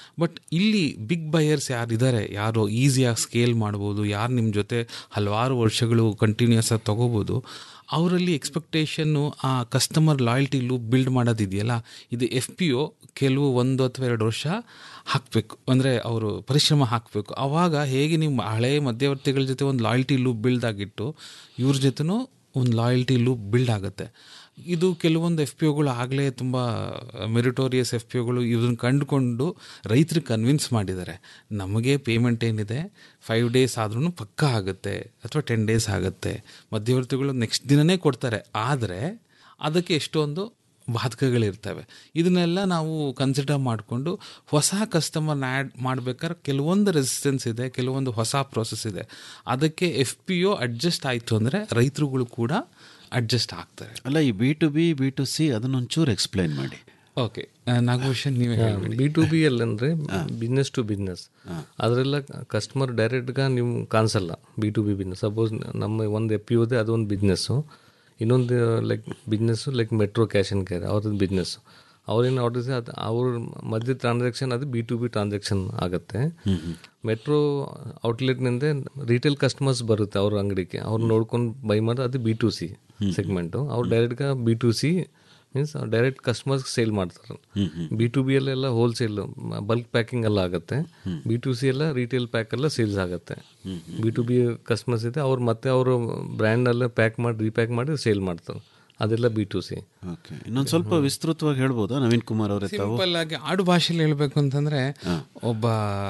ಬಟ್ ಇಲ್ಲಿ ಬಿಗ್ ಬಯರ್ಸ್ ಯಾರಿದ್ದಾರೆ ಯಾರು ಈಸಿಯಾಗಿ ಸ್ಕೇಲ್ ಮಾಡ್ಬೋದು ಯಾರು ನಿಮ್ಮ ಜೊತೆ ಹಲವಾರು ವರ್ಷಗಳು ಕಂಟಿನ್ಯೂಸ್ ಆಗಿ ತೊಗೋಬೋದು ಅವರಲ್ಲಿ ಎಕ್ಸ್ಪೆಕ್ಟೇಷನ್ನು ಆ ಕಸ್ಟಮರ್ ಲಾಯಲ್ಟಿ ಲೂಪ್ ಬಿಲ್ಡ್ ಮಾಡೋದಿದೆಯಲ್ಲ ಇದು ಎಫ್ ಪಿ ಒ ಕೆಲವು ಒಂದು ಅಥವಾ ಎರಡು ವರ್ಷ ಹಾಕಬೇಕು ಅಂದರೆ ಅವರು ಪರಿಶ್ರಮ ಹಾಕಬೇಕು ಆವಾಗ ಹೇಗೆ ನೀವು ಹಳೆಯ ಮಧ್ಯವರ್ತಿಗಳ ಜೊತೆ ಒಂದು ಲಾಯಲ್ಟಿ ಲೂಪ್ ಬಿಲ್ಡ್ ಆಗಿಟ್ಟು ಇವ್ರ ಜೊತೆನೂ ಒಂದು ಲಾಯಲ್ಟಿ ಲೂಪ್ ಬಿಲ್ಡ್ ಆಗುತ್ತೆ ಇದು ಕೆಲವೊಂದು ಎಫ್ ಪಿ ಒಗಳು ಆಗಲೇ ತುಂಬ ಮೆರಿಟೋರಿಯಸ್ ಎಫ್ ಪಿ ಒಗಳು ಇದನ್ನು ಕಂಡುಕೊಂಡು ರೈತರಿಗೆ ಕನ್ವಿನ್ಸ್ ಮಾಡಿದ್ದಾರೆ ನಮಗೆ ಪೇಮೆಂಟ್ ಏನಿದೆ ಫೈವ್ ಡೇಸ್ ಆದ್ರೂ ಪಕ್ಕ ಆಗುತ್ತೆ ಅಥವಾ ಟೆನ್ ಡೇಸ್ ಆಗುತ್ತೆ ಮಧ್ಯವರ್ತಿಗಳು ನೆಕ್ಸ್ಟ್ ದಿನನೇ ಕೊಡ್ತಾರೆ ಆದರೆ ಅದಕ್ಕೆ ಎಷ್ಟೊಂದು ಬಾಧಕಗಳಿರ್ತವೆ ಇದನ್ನೆಲ್ಲ ನಾವು ಕನ್ಸಿಡರ್ ಮಾಡಿಕೊಂಡು ಹೊಸ ಕಸ್ಟಮರ್ನ ಆ್ಯಡ್ ಮಾಡ್ಬೇಕಾದ್ರೆ ಕೆಲವೊಂದು ರೆಸಿಸ್ಟೆನ್ಸ್ ಇದೆ ಕೆಲವೊಂದು ಹೊಸ ಪ್ರೋಸೆಸ್ ಇದೆ ಅದಕ್ಕೆ ಎಫ್ ಪಿ ಒ ಅಡ್ಜಸ್ಟ್ ಆಯಿತು ಅಂದರೆ ರೈತರುಗಳು ಕೂಡ ಅಡ್ಜಸ್ಟ್ ಆಗ್ತಾರೆ ಅಲ್ಲ ಈ B to B B to C ಅದನ್ನೊಂಚೂರು ಎಕ್ಸ್ಪ್ಲೈನ್ ಮಾಡಿ ಓಕೆ ನಾಗಭೂಷಣ್ ನೀವೇ ಹೇಳ್ಬಿಡಿ ಬಿ ಟು ಬಿ ಅಲ್ಲಿ ಅಂದರೆ ಬಿಸ್ನೆಸ್ ಟು ಬಿಸ್ನೆಸ್ ಅದರೆಲ್ಲ ಕಸ್ಟಮರ್ ಡೈರೆಕ್ಟ್గా ನೀವು ಕಾಣಿಸಲ್ಲ B to B business suppose ನಮ್ಮ ಒಂದು ಎಪ್ ಇದೆ ಅದೊಂದು ಬಿಸ್ನೆಸ್ಸು ಇನ್ನೊಂದು like business like Metro Cash and Carry ಅವ್ರದ್ದು ಬಿಸ್ನೆಸ್ ಅವ್ರೇನು ಆರ್ಡರ್ ಅದು ಅವ್ರ ಮಧ್ಯ ಟ್ರಾನ್ಸಾಕ್ಷನ್ ಅದು ಬಿ ಟು ಬಿ ಟ್ರಾನ್ಸಾಕ್ಷನ್ ಆಗುತ್ತೆ ಮೆಟ್ರೋ ಔಟ್ಲೆಟ್ನಿಂದ ರಿಟೇಲ್ ಕಸ್ಟಮರ್ಸ್ ಬರುತ್ತೆ ಅವ್ರ ಅಂಗಡಿಗೆ ಅವ್ರು ನೋಡ್ಕೊಂಡು ಬೈ ಮಾಡೋದು ಅದು ಬಿ ಟು ಸಿ ಸೆಗ್ಮೆಂಟು ಅವ್ರು ಡೈರೆಕ್ಟ್గా B to C means direct customers sale ಮಾಡ್ತಾರೆ ಬಿ ಟು ಬಿ ಅಲ್ಲೆಲ್ಲ ಹೋಲ್ಸೇಲ್ ಬಲ್ಕ್ ಪ್ಯಾಕಿಂಗ್ ಎಲ್ಲ ಆಗುತ್ತೆ ಬಿ ಟು ಸಿ ಎಲ್ಲ ರಿಟೇಲ್ ಪ್ಯಾಕ್ ಎಲ್ಲ ಸೇಲ್ಸ್ ಆಗುತ್ತೆ ಬಿ ಟು ಬಿ ಕಸ್ಟಮರ್ಸ್ ಇದೆ ಅವ್ರು ಮತ್ತೆ ಅವರು ಬ್ರ್ಯಾಂಡ್ ಎಲ್ಲ ಪ್ಯಾಕ್ ಮಾಡಿ ರೀಪ್ಯಾಕ್ ಮಾಡಿ ಸೇಲ್ ಮಾಡ್ತಾರೆ ಅದೆಲ್ಲ ಬಿ ಟು ಸಿ ಓಕೆ ಇನ್ನೊಂದು ಸ್ವಲ್ಪ ವಿಸ್ತೃತವಾಗಿ ಹೇಳ್ಬೋದಾ ನವೀನ್ ಕುಮಾರ್ ಅವರೇ ತಾವು ಸಿಂಪಲ್ ಆಗಿ ಆಡು ಭಾಷೆಯಲ್ಲಿ ಹೇಳ್ಬೇಕು ಅಂತಂದ್ರೆ ಒಬ್ಬ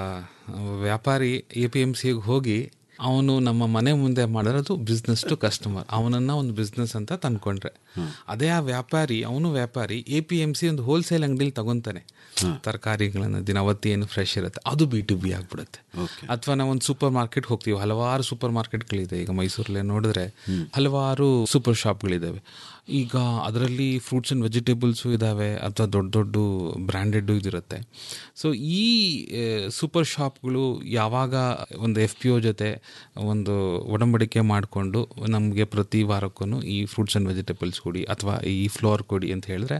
ವ್ಯಾಪಾರಿ ಎ ಪಿ ಎಮ್ ಸಿಗೆ ಹೋಗಿ ಅವನು ನಮ್ಮ ಮನೆ ಮುಂದೆ ಮಾಡಿರೋದು ಬಿಸ್ನೆಸ್ ಟು ಕಸ್ಟಮರ್ ಅವನನ್ನ ಒಂದು ಬಿಸ್ನೆಸ್ ಅಂತ ತಂದ್ಕೊಂಡ್ರೆ ಅದೇ ಆ ವ್ಯಾಪಾರಿ ಅವನು ವ್ಯಾಪಾರಿ ಎ ಪಿ ಎಮ್ ಸಿ ಒಂದು ಹೋಲ್ಸೇಲ್ ಅಂಗಡಿಲಿ ತಗೊಂತಾನೆ ತರಕಾರಿಗಳನ್ನ ದಿನವತ್ತಿ ಏನು ಫ್ರೆಶ್ ಇರುತ್ತೆ ಅದು ಬಿ ಟು ಬಿ ಆಗ್ಬಿಡುತ್ತೆ ಅಥವಾ ನಾವು ಒಂದು ಸೂಪರ್ ಮಾರ್ಕೆಟ್ ಹೋಗ್ತೀವಿ ಹಲವಾರು ಸೂಪರ್ ಮಾರ್ಕೆಟ್ಗಳಿದೆ ಈಗ ಮೈಸೂರಲ್ಲೇ ನೋಡಿದ್ರೆ ಹಲವಾರು ಸೂಪರ್ ಶಾಪ್ಗಳಿದ್ದಾವೆ ಈಗ ಅದರಲ್ಲಿ ಫ್ರೂಟ್ಸ್ ಆ್ಯಂಡ್ ವೆಜಿಟೇಬಲ್ಸು ಇದ್ದಾವೆ ಅಥವಾ ದೊಡ್ಡ ದೊಡ್ಡ ಬ್ರ್ಯಾಂಡೆಡ್ಡು ಇದಿರುತ್ತೆ ಸೊ ಈ ಸೂಪರ್ ಶಾಪ್ಗಳು ಯಾವಾಗ ಒಂದು ಎಫ್ ಪಿ ಒ ಜೊತೆ ಒಂದು ಒಡಂಬಡಿಕೆ ಮಾಡಿಕೊಂಡು ನಮಗೆ ಪ್ರತಿ ವಾರಕ್ಕೂ ಈ ಫ್ರೂಟ್ಸ್ ಆ್ಯಂಡ್ ವೆಜಿಟೇಬಲ್ಸ್ ಕೊಡಿ ಅಥವಾ ಈ ಫ್ಲೋರ್ ಕೊಡಿ ಅಂತ ಹೇಳಿದ್ರೆ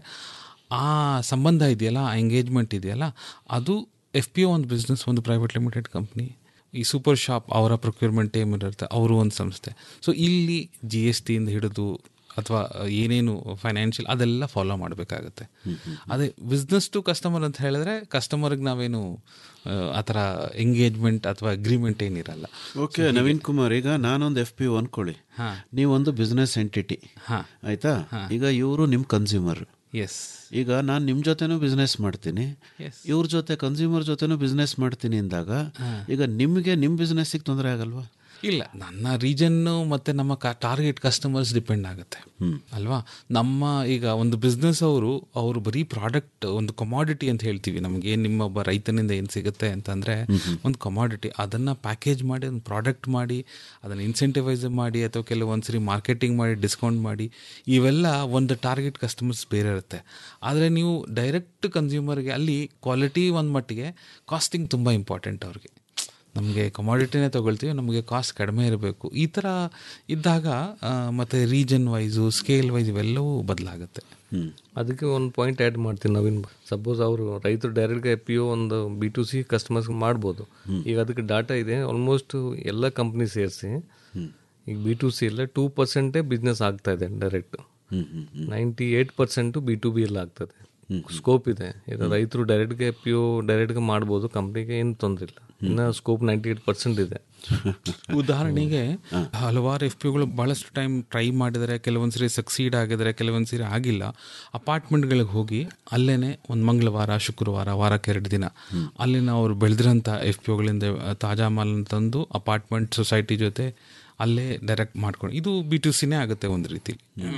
ಆ ಸಂಬಂಧ ಇದೆಯಲ್ಲ ಆ ಎಂಗೇಜ್ಮೆಂಟ್ ಇದೆಯಲ್ಲ ಅದು ಎಫ್ ಪಿ ಒ ಒಂದು ಬಿಸ್ನೆಸ್ ಒಂದು ಪ್ರೈವೇಟ್ ಲಿಮಿಟೆಡ್ ಕಂಪ್ನಿ ಈ ಸೂಪರ್ ಶಾಪ್ ಅವರ ಪ್ರೊಕ್ಯೂರ್ಮೆಂಟ್ ಟೀಮ್ ಇರುತ್ತೆ ಅವರು ಒಂದು ಸಂಸ್ಥೆ ಸೊ ಇಲ್ಲಿ ಜಿ ಎಸ್ ಟಿಯಿಂದ ಹಿಡಿದು ಅಥವಾ ಏನೇನು ಫೈನಾನ್ಷಿಯಲ್ ಅದೆಲ್ಲ ಫಾಲೋ ಮಾಡಬೇಕಾಗತ್ತೆ ಅದೇ ಬಿಸ್ನೆಸ್ ಟು ಕಸ್ಟಮರ್ ಅಂತ ಹೇಳಿದ್ರೆ ಕಸ್ಟಮರ್ಗೆ ನಾವೇನು ಆ, ಆ ಥರ ಎಂಗೇಜ್ಮೆಂಟ್ ಅಥವಾ ಅಗ್ರಿಮೆಂಟ್ ಏನಿರಲ್ಲ ಓಕೆ ನವೀನ್ ಕುಮಾರ್ ಈಗ ನಾನೊಂದು ಎಫ್ ಪಿ ಅನ್ಕೊಳ್ಳಿ ನೀವೊಂದು ಬಿಸ್ನೆಸ್ ಎಂಟಿಟಿ ಆಯ್ತಾ ಈಗ ಇವರು ನಿಮ್ಮ ಕನ್ಸ್ಯೂಮರ್ ಎಸ್ ಈಗ ನಾನು ನಿಮ್ಮ ಜೊತೆನೂ ಬಿಸ್ನೆಸ್ ಮಾಡ್ತೀನಿ ಇವ್ರ ಜೊತೆ ಕನ್ಸ್ಯೂಮರ್ ಜೊತೆನೂ ಬಿಸ್ನೆಸ್ ಮಾಡ್ತೀನಿ ಅಂದಾಗ ಈಗ ನಿಮಗೆ ನಿಮ್ಮ ಬಿಸ್ನೆಸ್ಸಿಗೆ ತೊಂದರೆ ಆಗಲ್ವಾ ಇಲ್ಲ ನನ್ನ ರೀಜನ್ನು ಮತ್ತು ನಮ್ಮ ಟಾರ್ಗೆಟ್ ಕಸ್ಟಮರ್ಸ್ ಡಿಪೆಂಡ್ ಆಗುತ್ತೆ ಅಲ್ವಾ ನಮ್ಮ ಈಗ ಒಂದು ಬಿಸ್ನೆಸ್ ಅವರು ಅವರು ಬರೀ ಪ್ರಾಡಕ್ಟ್ ಒಂದು ಕಮಾಡಿಟಿ ಅಂತ ಹೇಳ್ತೀವಿ ನಮಗೆ ನಿಮ್ಮ ಒಬ್ಬ ರೈತನಿಂದ ಏನು ಸಿಗುತ್ತೆ ಅಂತಂದರೆ ಒಂದು ಕಮಾಡಿಟಿ ಅದನ್ನು ಪ್ಯಾಕೇಜ್ ಮಾಡಿ ಒಂದು ಪ್ರಾಡಕ್ಟ್ ಮಾಡಿ ಅದನ್ನು ಇನ್ಸೆಂಟಿವೈಸ್ ಮಾಡಿ ಅಥವಾ ಕೆಲವೊಂದು ಸರಿ ಮಾರ್ಕೆಟಿಂಗ್ ಮಾಡಿ ಡಿಸ್ಕೌಂಟ್ ಮಾಡಿ ಇವೆಲ್ಲ ಒಂದು ಟಾರ್ಗೆಟ್ ಕಸ್ಟಮರ್ಸ್ ಬೇರೆ ಇರುತ್ತೆ ಆದರೆ ನೀವು ಡೈರೆಕ್ಟ್ ಕನ್ಸ್ಯೂಮರ್ಗೆ ಅಲ್ಲಿ ಕ್ವಾಲಿಟಿ ಒಂದು ಮಟ್ಟಿಗೆ ಕಾಸ್ಟಿಂಗ್ ತುಂಬ ಇಂಪಾರ್ಟೆಂಟ್ ಅವ್ರಿಗೆ ನಮಗೆ ಕಮಾಡಿಟಿನೇ ತೊಗೊಳ್ತೀವಿ ನಮಗೆ ಕಾಸ್ಟ್ ಕಡಿಮೆ ಇರಬೇಕು ಈ ಥರ ಇದ್ದಾಗ ಆ, ಮತ್ತೆ ರೀಜನ್ ವೈಸು ಸ್ಕೇಲ್ ವೈಸ್ ಇವೆಲ್ಲವೂ ಬದಲಾಗುತ್ತೆ ಅದಕ್ಕೆ ಒಂದು ಪಾಯಿಂಟ್ ಆ್ಯಡ್ ಮಾಡ್ತೀನಿ ನವೀನ್ ಸಪೋಸ್ ಅವರು ರೈತರು ಡೈರೆಕ್ಟ್గా ಎಫ್ ಪಿ ಒ ಒಂದು ಬಿ ಟು ಸಿ ಕಸ್ಟಮರ್ಸ್ ಮಾಡ್ಬೋದು ಈಗ ಅದಕ್ಕೆ ಡಾಟಾ ಇದೆ ಆಲ್ಮೋಸ್ಟ್ ಎಲ್ಲ ಕಂಪ್ನಿ ಸೇರಿಸಿ ಈಗ ಬಿ ಟು ಸಿ ಎಲ್ಲ ಟೂ ಪರ್ಸೆಂಟೇ ಬಿಸ್ನೆಸ್ ಆಗ್ತಾ ಇದೆ direct ninety eight percent B to B ಎಲ್ಲ ಆಗ್ತದೆ ಸ್ಕೋಪ್ ಇದೆ ಈಗ ರೈತರು ಡೈರೆಕ್ಟ್ಗೆ ಎಫ್ ಪಿ ಒ ಡೈರೆಕ್ಟ್ಗೆ ಮಾಡ್ಬೋದು ಕಂಪ್ನಿಗೆ ಏನು ತೊಂದರೆ ಇಲ್ಲ ಇನ್ನು ಸ್ಕೋಪ್ ನೈಂಟಿ ಏಯ್ಟ್ ಪರ್ಸೆಂಟ್ ಇದೆ ಉದಾಹರಣೆಗೆ ಹಲವಾರು ಎಫ್ ಪಿಗಳು ಭಾಳಷ್ಟು ಟೈಮ್ ಟ್ರೈ ಮಾಡಿದರೆ ಕೆಲವೊಂದು ಸರಿ ಸಕ್ಸೀಡ್ ಆಗಿದ್ದಾರೆ ಕೆಲವೊಂದು ಸರಿ ಆಗಿಲ್ಲ ಅಪಾರ್ಟ್ಮೆಂಟ್ಗಳಿಗೆ ಹೋಗಿ ಅಲ್ಲೇ ಒಂದು ಮಂಗಳವಾರ ಶುಕ್ರವಾರ ವಾರಕ್ಕೆ ಎರಡು ದಿನ ಅಲ್ಲಿನ ಅವ್ರು ಬೆಳೆದಿರೋಂಥ ಎಫ್ ಪಿಗಳಿಂದ ತಾಜಾ ಮಾಲನ್ನು ತಂದು ಅಪಾರ್ಟ್ಮೆಂಟ್ ಸೊಸೈಟಿ ಜೊತೆ ಅಲ್ಲೇ ಡೈರೆಕ್ಟ್ ಮಾಡ್ಕೊಂಡು ಇದು ಬಿ ಟು ಸಿನೇ ಆಗುತ್ತೆ ಒಂದು ರೀತಿ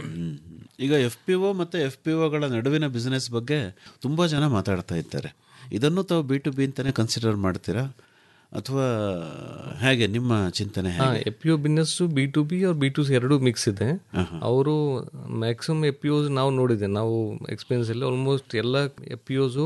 ಈಗ ಎಫ್ ಪಿ ಒ ಮತ್ತು ಎಫ್ ಪಿ ಒಗಳ ನಡುವಿನ ಬಿಸ್ನೆಸ್ ಬಗ್ಗೆ ತುಂಬ ಜನ ಮಾತಾಡ್ತಾ ಇದ್ದಾರೆ ಇದನ್ನು ತಾವು ಬಿ ಟು ಬಿ ಅಂತಲೇ ಕನ್ಸಿಡರ್ ಮಾಡ್ತೀರಾ ಅಥವಾ ಹೇಗೆ ನಿಮ್ಮ ಚಿಂತನೆ ಹಾಂ ಹೇಗೆ F P O business B to B ಅವ್ರು ಬಿ ಟು ಸಿ ಎರಡೂ ಮಿಕ್ಸ್ ಇದೆ ಅವರು ಮ್ಯಾಕ್ಸಿಮಮ್ ಎಫ್ ಪಿ ಒಸ್ ನಾವು ನೋಡಿದೆ ನಾವು ಎಕ್ಸ್ಪೀರಿಯನ್ಸ್ ಎಲ್ಲ ಆಲ್ಮೋಸ್ಟ್ ಎಲ್ಲ ಎಫ್ ಪಿ ಒಸು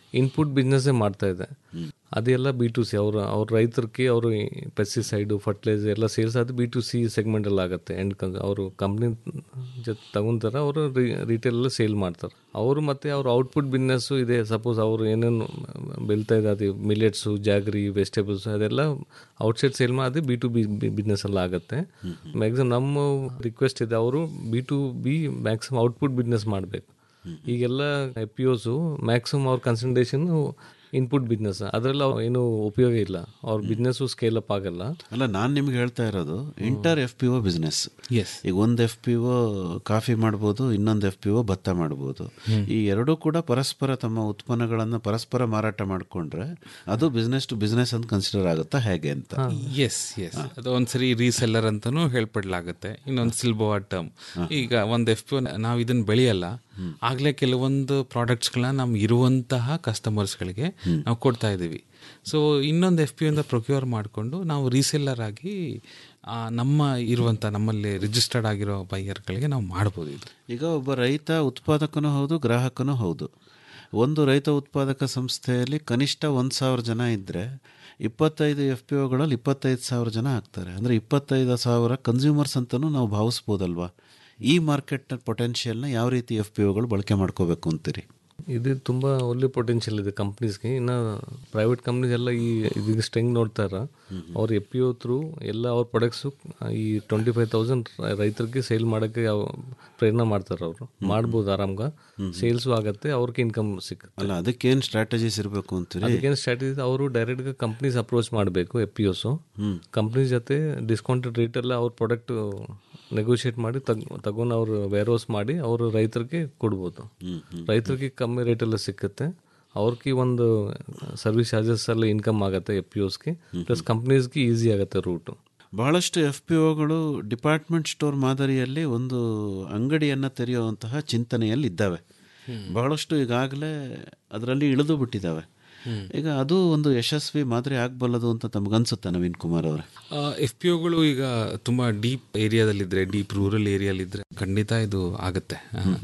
ಇನ್ಪುಟ್ ಬಿಸ್ನೆಸ್ಸೇ ಮಾಡ್ತಾ ಇದೆ ಅದೆಲ್ಲ ಬಿ ಟು ಸಿ ಅವರು ಅವ್ರ ರೈತರಿಗೆ ಅವರು ಪೆಸ್ಟಿಸೈಡು ಫರ್ಟಿಲೈಸರ್ ಎಲ್ಲ ಸೇಲ್ಸ್ ಅದು ಬಿ ಟು ಸಿ ಸೆಗ್ಮೆಂಟಲ್ಲಿ ಆಗುತ್ತೆ ಎಂಡ್ ಅವರು ಕಂಪ್ನಿ ಜೊತೆ ತಗೊಂತಾರೆ ಅವರು ರಿಟೇಲಲ್ಲಿ ಸೇಲ್ ಮಾಡ್ತಾರೆ ಅವರು ಮತ್ತು ಅವ್ರ ಔಟ್ಪುಟ್ ಬಿಸ್ನೆಸ್ಸು ಇದೆ ಸಪೋಸ್ ಅವರು ಏನೇನು ಬೆಳ್ತಾ ಇದೆ ಅದು ಮಿಲೆಟ್ಸು ಜಾಗ್ರಿ ವೆಜಿಟೇಬಲ್ಸ್ ಅದೆಲ್ಲ ಔಟ್ಸೈಡ್ ಸೇಲ್ ಮಾಡಿ ಬಿ ಟು ಬಿ ಬಿಸ್ನೆಸ್ ಎಲ್ಲ ಆಗುತ್ತೆ ಮ್ಯಾಕ್ಸಿಮಮ್ ನಮ್ಮ ರಿಕ್ವೆಸ್ಟ್ ಇದೆ ಅವರು B to B maximum output business ಮಾಡಬೇಕು ಈಗೆಲ್ಲ ಎಫ್ ಪಿ ಒಸು ಮ್ಯಾಕ್ಸಿಮಮ್ ಅವ್ರ ಕನ್ಸಂಟ್ರೇಷನ್ ಇನ್ಪುಟ್ ಬಿಸ್ನೆಸ್ ಅದರಲ್ಲಿ ಏನು ಉಪಯೋಗ ಇಲ್ಲ ಅವ್ರ ಬಿಸ್ನೆಸ್ಸು ಸ್ಕೇಲ್ ಅಪ್ ಆಗಲ್ಲ ಅಲ್ಲ ನಾನು ನಿಮ್ಗೆ ಹೇಳ್ತಾ ಇರೋದು inter F P O business S ಈಗ ಒಂದು ಎಫ್ ಪಿ ಒ ಕಾಫಿ ಮಾಡ್ಬೋದು ಇನ್ನೊಂದು ಎಫ್ ಪಿ ಒ ಭತ್ತ ಮಾಡ್ಬೋದು ಈ ಎರಡೂ ಕೂಡ ಪರಸ್ಪರ ತಮ್ಮ ಉತ್ಪನ್ನಗಳನ್ನು ಪರಸ್ಪರ ಮಾರಾಟ ಮಾಡಿಕೊಂಡ್ರೆ ಅದು ಬಿಸ್ನೆಸ್ ಟು ಬಿಸ್ನೆಸ್ ಅಂತ ಕನ್ಸಿಡರ್ ಆಗುತ್ತಾ ಹೇಗೆ ಅಂತ ಎಸ್ ಎಸ್ ಅದು ಒಂದ್ಸರಿ ರೀಸೆಲ್ಲರ್ ಅಂತಾನೂ ಹೇಳ್ಪಡ್ಲಾಗುತ್ತೆ ಇನ್ನೊಂದು ಸಿಲ್ಬೋ ಟರ್ಮ್ ಈಗ ಒಂದು ಎಫ್ ಪಿ ನಾವು ಇದನ್ನ ಬೆಳೆಯಲ್ಲ ಆಗ್ಲೇ ಕೆಲವೊಂದು ಪ್ರಾಡಕ್ಟ್ಸ್ಗಳನ್ನ ನಮ್ ಇರುವಂತಹ ಕಸ್ಟಮರ್ಸ್ಗಳಿಗೆ ನಾವು ಕೊಡ್ತಾ ಇದ್ದೀವಿ ಸೊ ಇನ್ನೊಂದು ಎಫ್ ಪಿ ಇಂದ ಪ್ರೊಕ್ಯೂರ್ ಮಾಡಿಕೊಂಡು ನಾವು ರೀಸೆಲ್ಲರ್ ಆಗಿ ಆ, ನಮ್ಮ ಇರುವಂಥ ನಮ್ಮಲ್ಲಿ ರಿಜಿಸ್ಟರ್ಡ್ ಆಗಿರೋ ಬೈಯರ್ಗಳಿಗೆ ನಾವು ಮಾಡ್ಬೋದು ಇದು ಈಗ ಒಬ್ಬ ರೈತ ಉತ್ಪಾದಕನೂ ಹೌದು ಗ್ರಾಹಕನೂ ಹೌದು ಒಂದು ರೈತ ಉತ್ಪಾದಕ ಸಂಸ್ಥೆಯಲ್ಲಿ ಕನಿಷ್ಠ ಒಂದು ಸಾವಿರ ಜನ ಇದ್ದರೆ ಇಪ್ಪತ್ತೈದು ಎಫ್ ಪಿ ಒಗಳಲ್ಲಿ ಇಪ್ಪತ್ತೈದು ಸಾವಿರ ಜನ ಆಗ್ತಾರೆ ಅಂದರೆ ಇಪ್ಪತ್ತೈದು ಸಾವಿರ ಕನ್ಸ್ಯೂಮರ್ಸ್ ಅಂತಲೂ ನಾವು ಭಾವಿಸ್ಬೋದಲ್ವಾ ಈ ಮಾರ್ಕೆಟ್ ಪೊಟೆನ್ಷಿಯಲ್ನ ಯಾವ ರೀತಿ ಎಫ್ ಪಿ ಒಗಳು ಬಳಕೆ ಮಾಡ್ಕೋಬೇಕು ಅಂತೀರಿ ಇದು ತುಂಬ ಒಳ್ಳೆ ಪೊಟೆನ್ಷಿಯಲ್ ಇದೆ ಕಂಪ್ನೀಸ್ಗೆ ಇನ್ನು ಪ್ರೈವೇಟ್ ಕಂಪ್ನೀಸ್ ಎಲ್ಲ ಈ ಇದಕ್ಕೆ ಸ್ಟ್ರೆಂಗ್ ನೋಡ್ತಾರ ಅವ್ರ ಎಫ್ ಪಿ ಒ ಥ್ರೂ ಎಲ್ಲ ಅವ್ರ ಪ್ರಾಡಕ್ಟ್ಸು ಈ ಟ್ವೆಂಟಿ ಫೈವ್ ತೌಸಂಡ್ ರೈತರಿಗೆ ಸೇಲ್ ಮಾಡೋಕ್ಕೆ ಯಾವ ಪ್ರಯತ್ನ ಮಾಡ್ತಾರೆ ಅವರು ಮಾಡ್ಬೋದು ಆರಾಮ್ಗ ಸೇಲ್ಸು ಆಗುತ್ತೆ ಅವ್ರಿಗೆ ಇನ್ಕಮ್ ಸಿಗುತ್ತೆ ಅಲ್ಲ ಅದಕ್ಕೇನು ಸ್ಟ್ರಾಟಜೀಸ್ ಇರಬೇಕು ಅಂತೀರಿ ಅದಕ್ಕೇನು ಸ್ಟ್ರಾಟಜಿ ಅವರು ಡೈರೆಕ್ಟ್గా ಕಂಪ್ನೀಸ್ ಅಪ್ರೋಚ್ ಮಾಡಬೇಕು ಎಫ್ ಪಿ ಒಸು ಕಂಪ್ನಿ ಜೊತೆ ಡಿಸ್ಕೌಂಟೆಡ್ ರೇಟೆಲ್ಲ ಅವ್ರ ಪ್ರಾಡಕ್ಟ್ ನೆಗೋಷಿಯೇಟ್ ಮಾಡಿ ತಗ್ ತಗೊಂಡು ಅವರು ವೇರ್ ಹೌಸ್ ಮಾಡಿ ಅವರು ರೈತರಿಗೆ ಕೊಡ್ಬೋದು ರೈತರಿಗೆ ಕಮ್ಮಿ ರೇಟೆಲ್ಲ ಸಿಕ್ಕುತ್ತೆ ಅವ್ರಿಗೆ ಒಂದು ಸರ್ವಿಸ್ ಚಾರ್ಜಸ್ ಎಲ್ಲ ಇನ್ಕಮ್ ಆಗುತ್ತೆ ಎಫ್ ಪಿ ಒಸ್ಗೆ ಪ್ಲಸ್ ಕಂಪ್ನೀಸ್ಗೆ ಈಸಿ ಆಗುತ್ತೆ ರೂಟು ಬಹಳಷ್ಟು ಎಫ್ ಪಿ ಒಗಳು ಡಿಪಾರ್ಟ್ಮೆಂಟ್ ಸ್ಟೋರ್ ಮಾದರಿಯಲ್ಲಿ ಒಂದು ಅಂಗಡಿಯನ್ನು ತೆರೆಯುವಂತಹ ಚಿಂತನೆಯಲ್ಲಿ ಇದ್ದಾವೆ ಬಹಳಷ್ಟು ಈಗಾಗಲೇ ಅದರಲ್ಲಿ ಇಳಿದು ಬಿಟ್ಟಿದ್ದಾವೆ ಈಗ ಅದು ಒಂದು ಯಶಸ್ವಿ ಮಾದರಿ ಆಗಬಲ್ಲದು ಅಂತ ತಮಗನ್ಸುತ್ತೆ ನವೀನ್ ಕುಮಾರ್ ಅವರೇ ಎಫ್ ಪಿ ಒಗಳು ಈಗ ತುಂಬ ಡೀಪ್ ಏರಿಯಾದಲ್ಲಿದ್ದರೆ ಡೀಪ್ ರೂರಲ್ ಏರಿಯಾಲಿದ್ದರೆ ಖಂಡಿತ ಇದು ಆಗುತ್ತೆ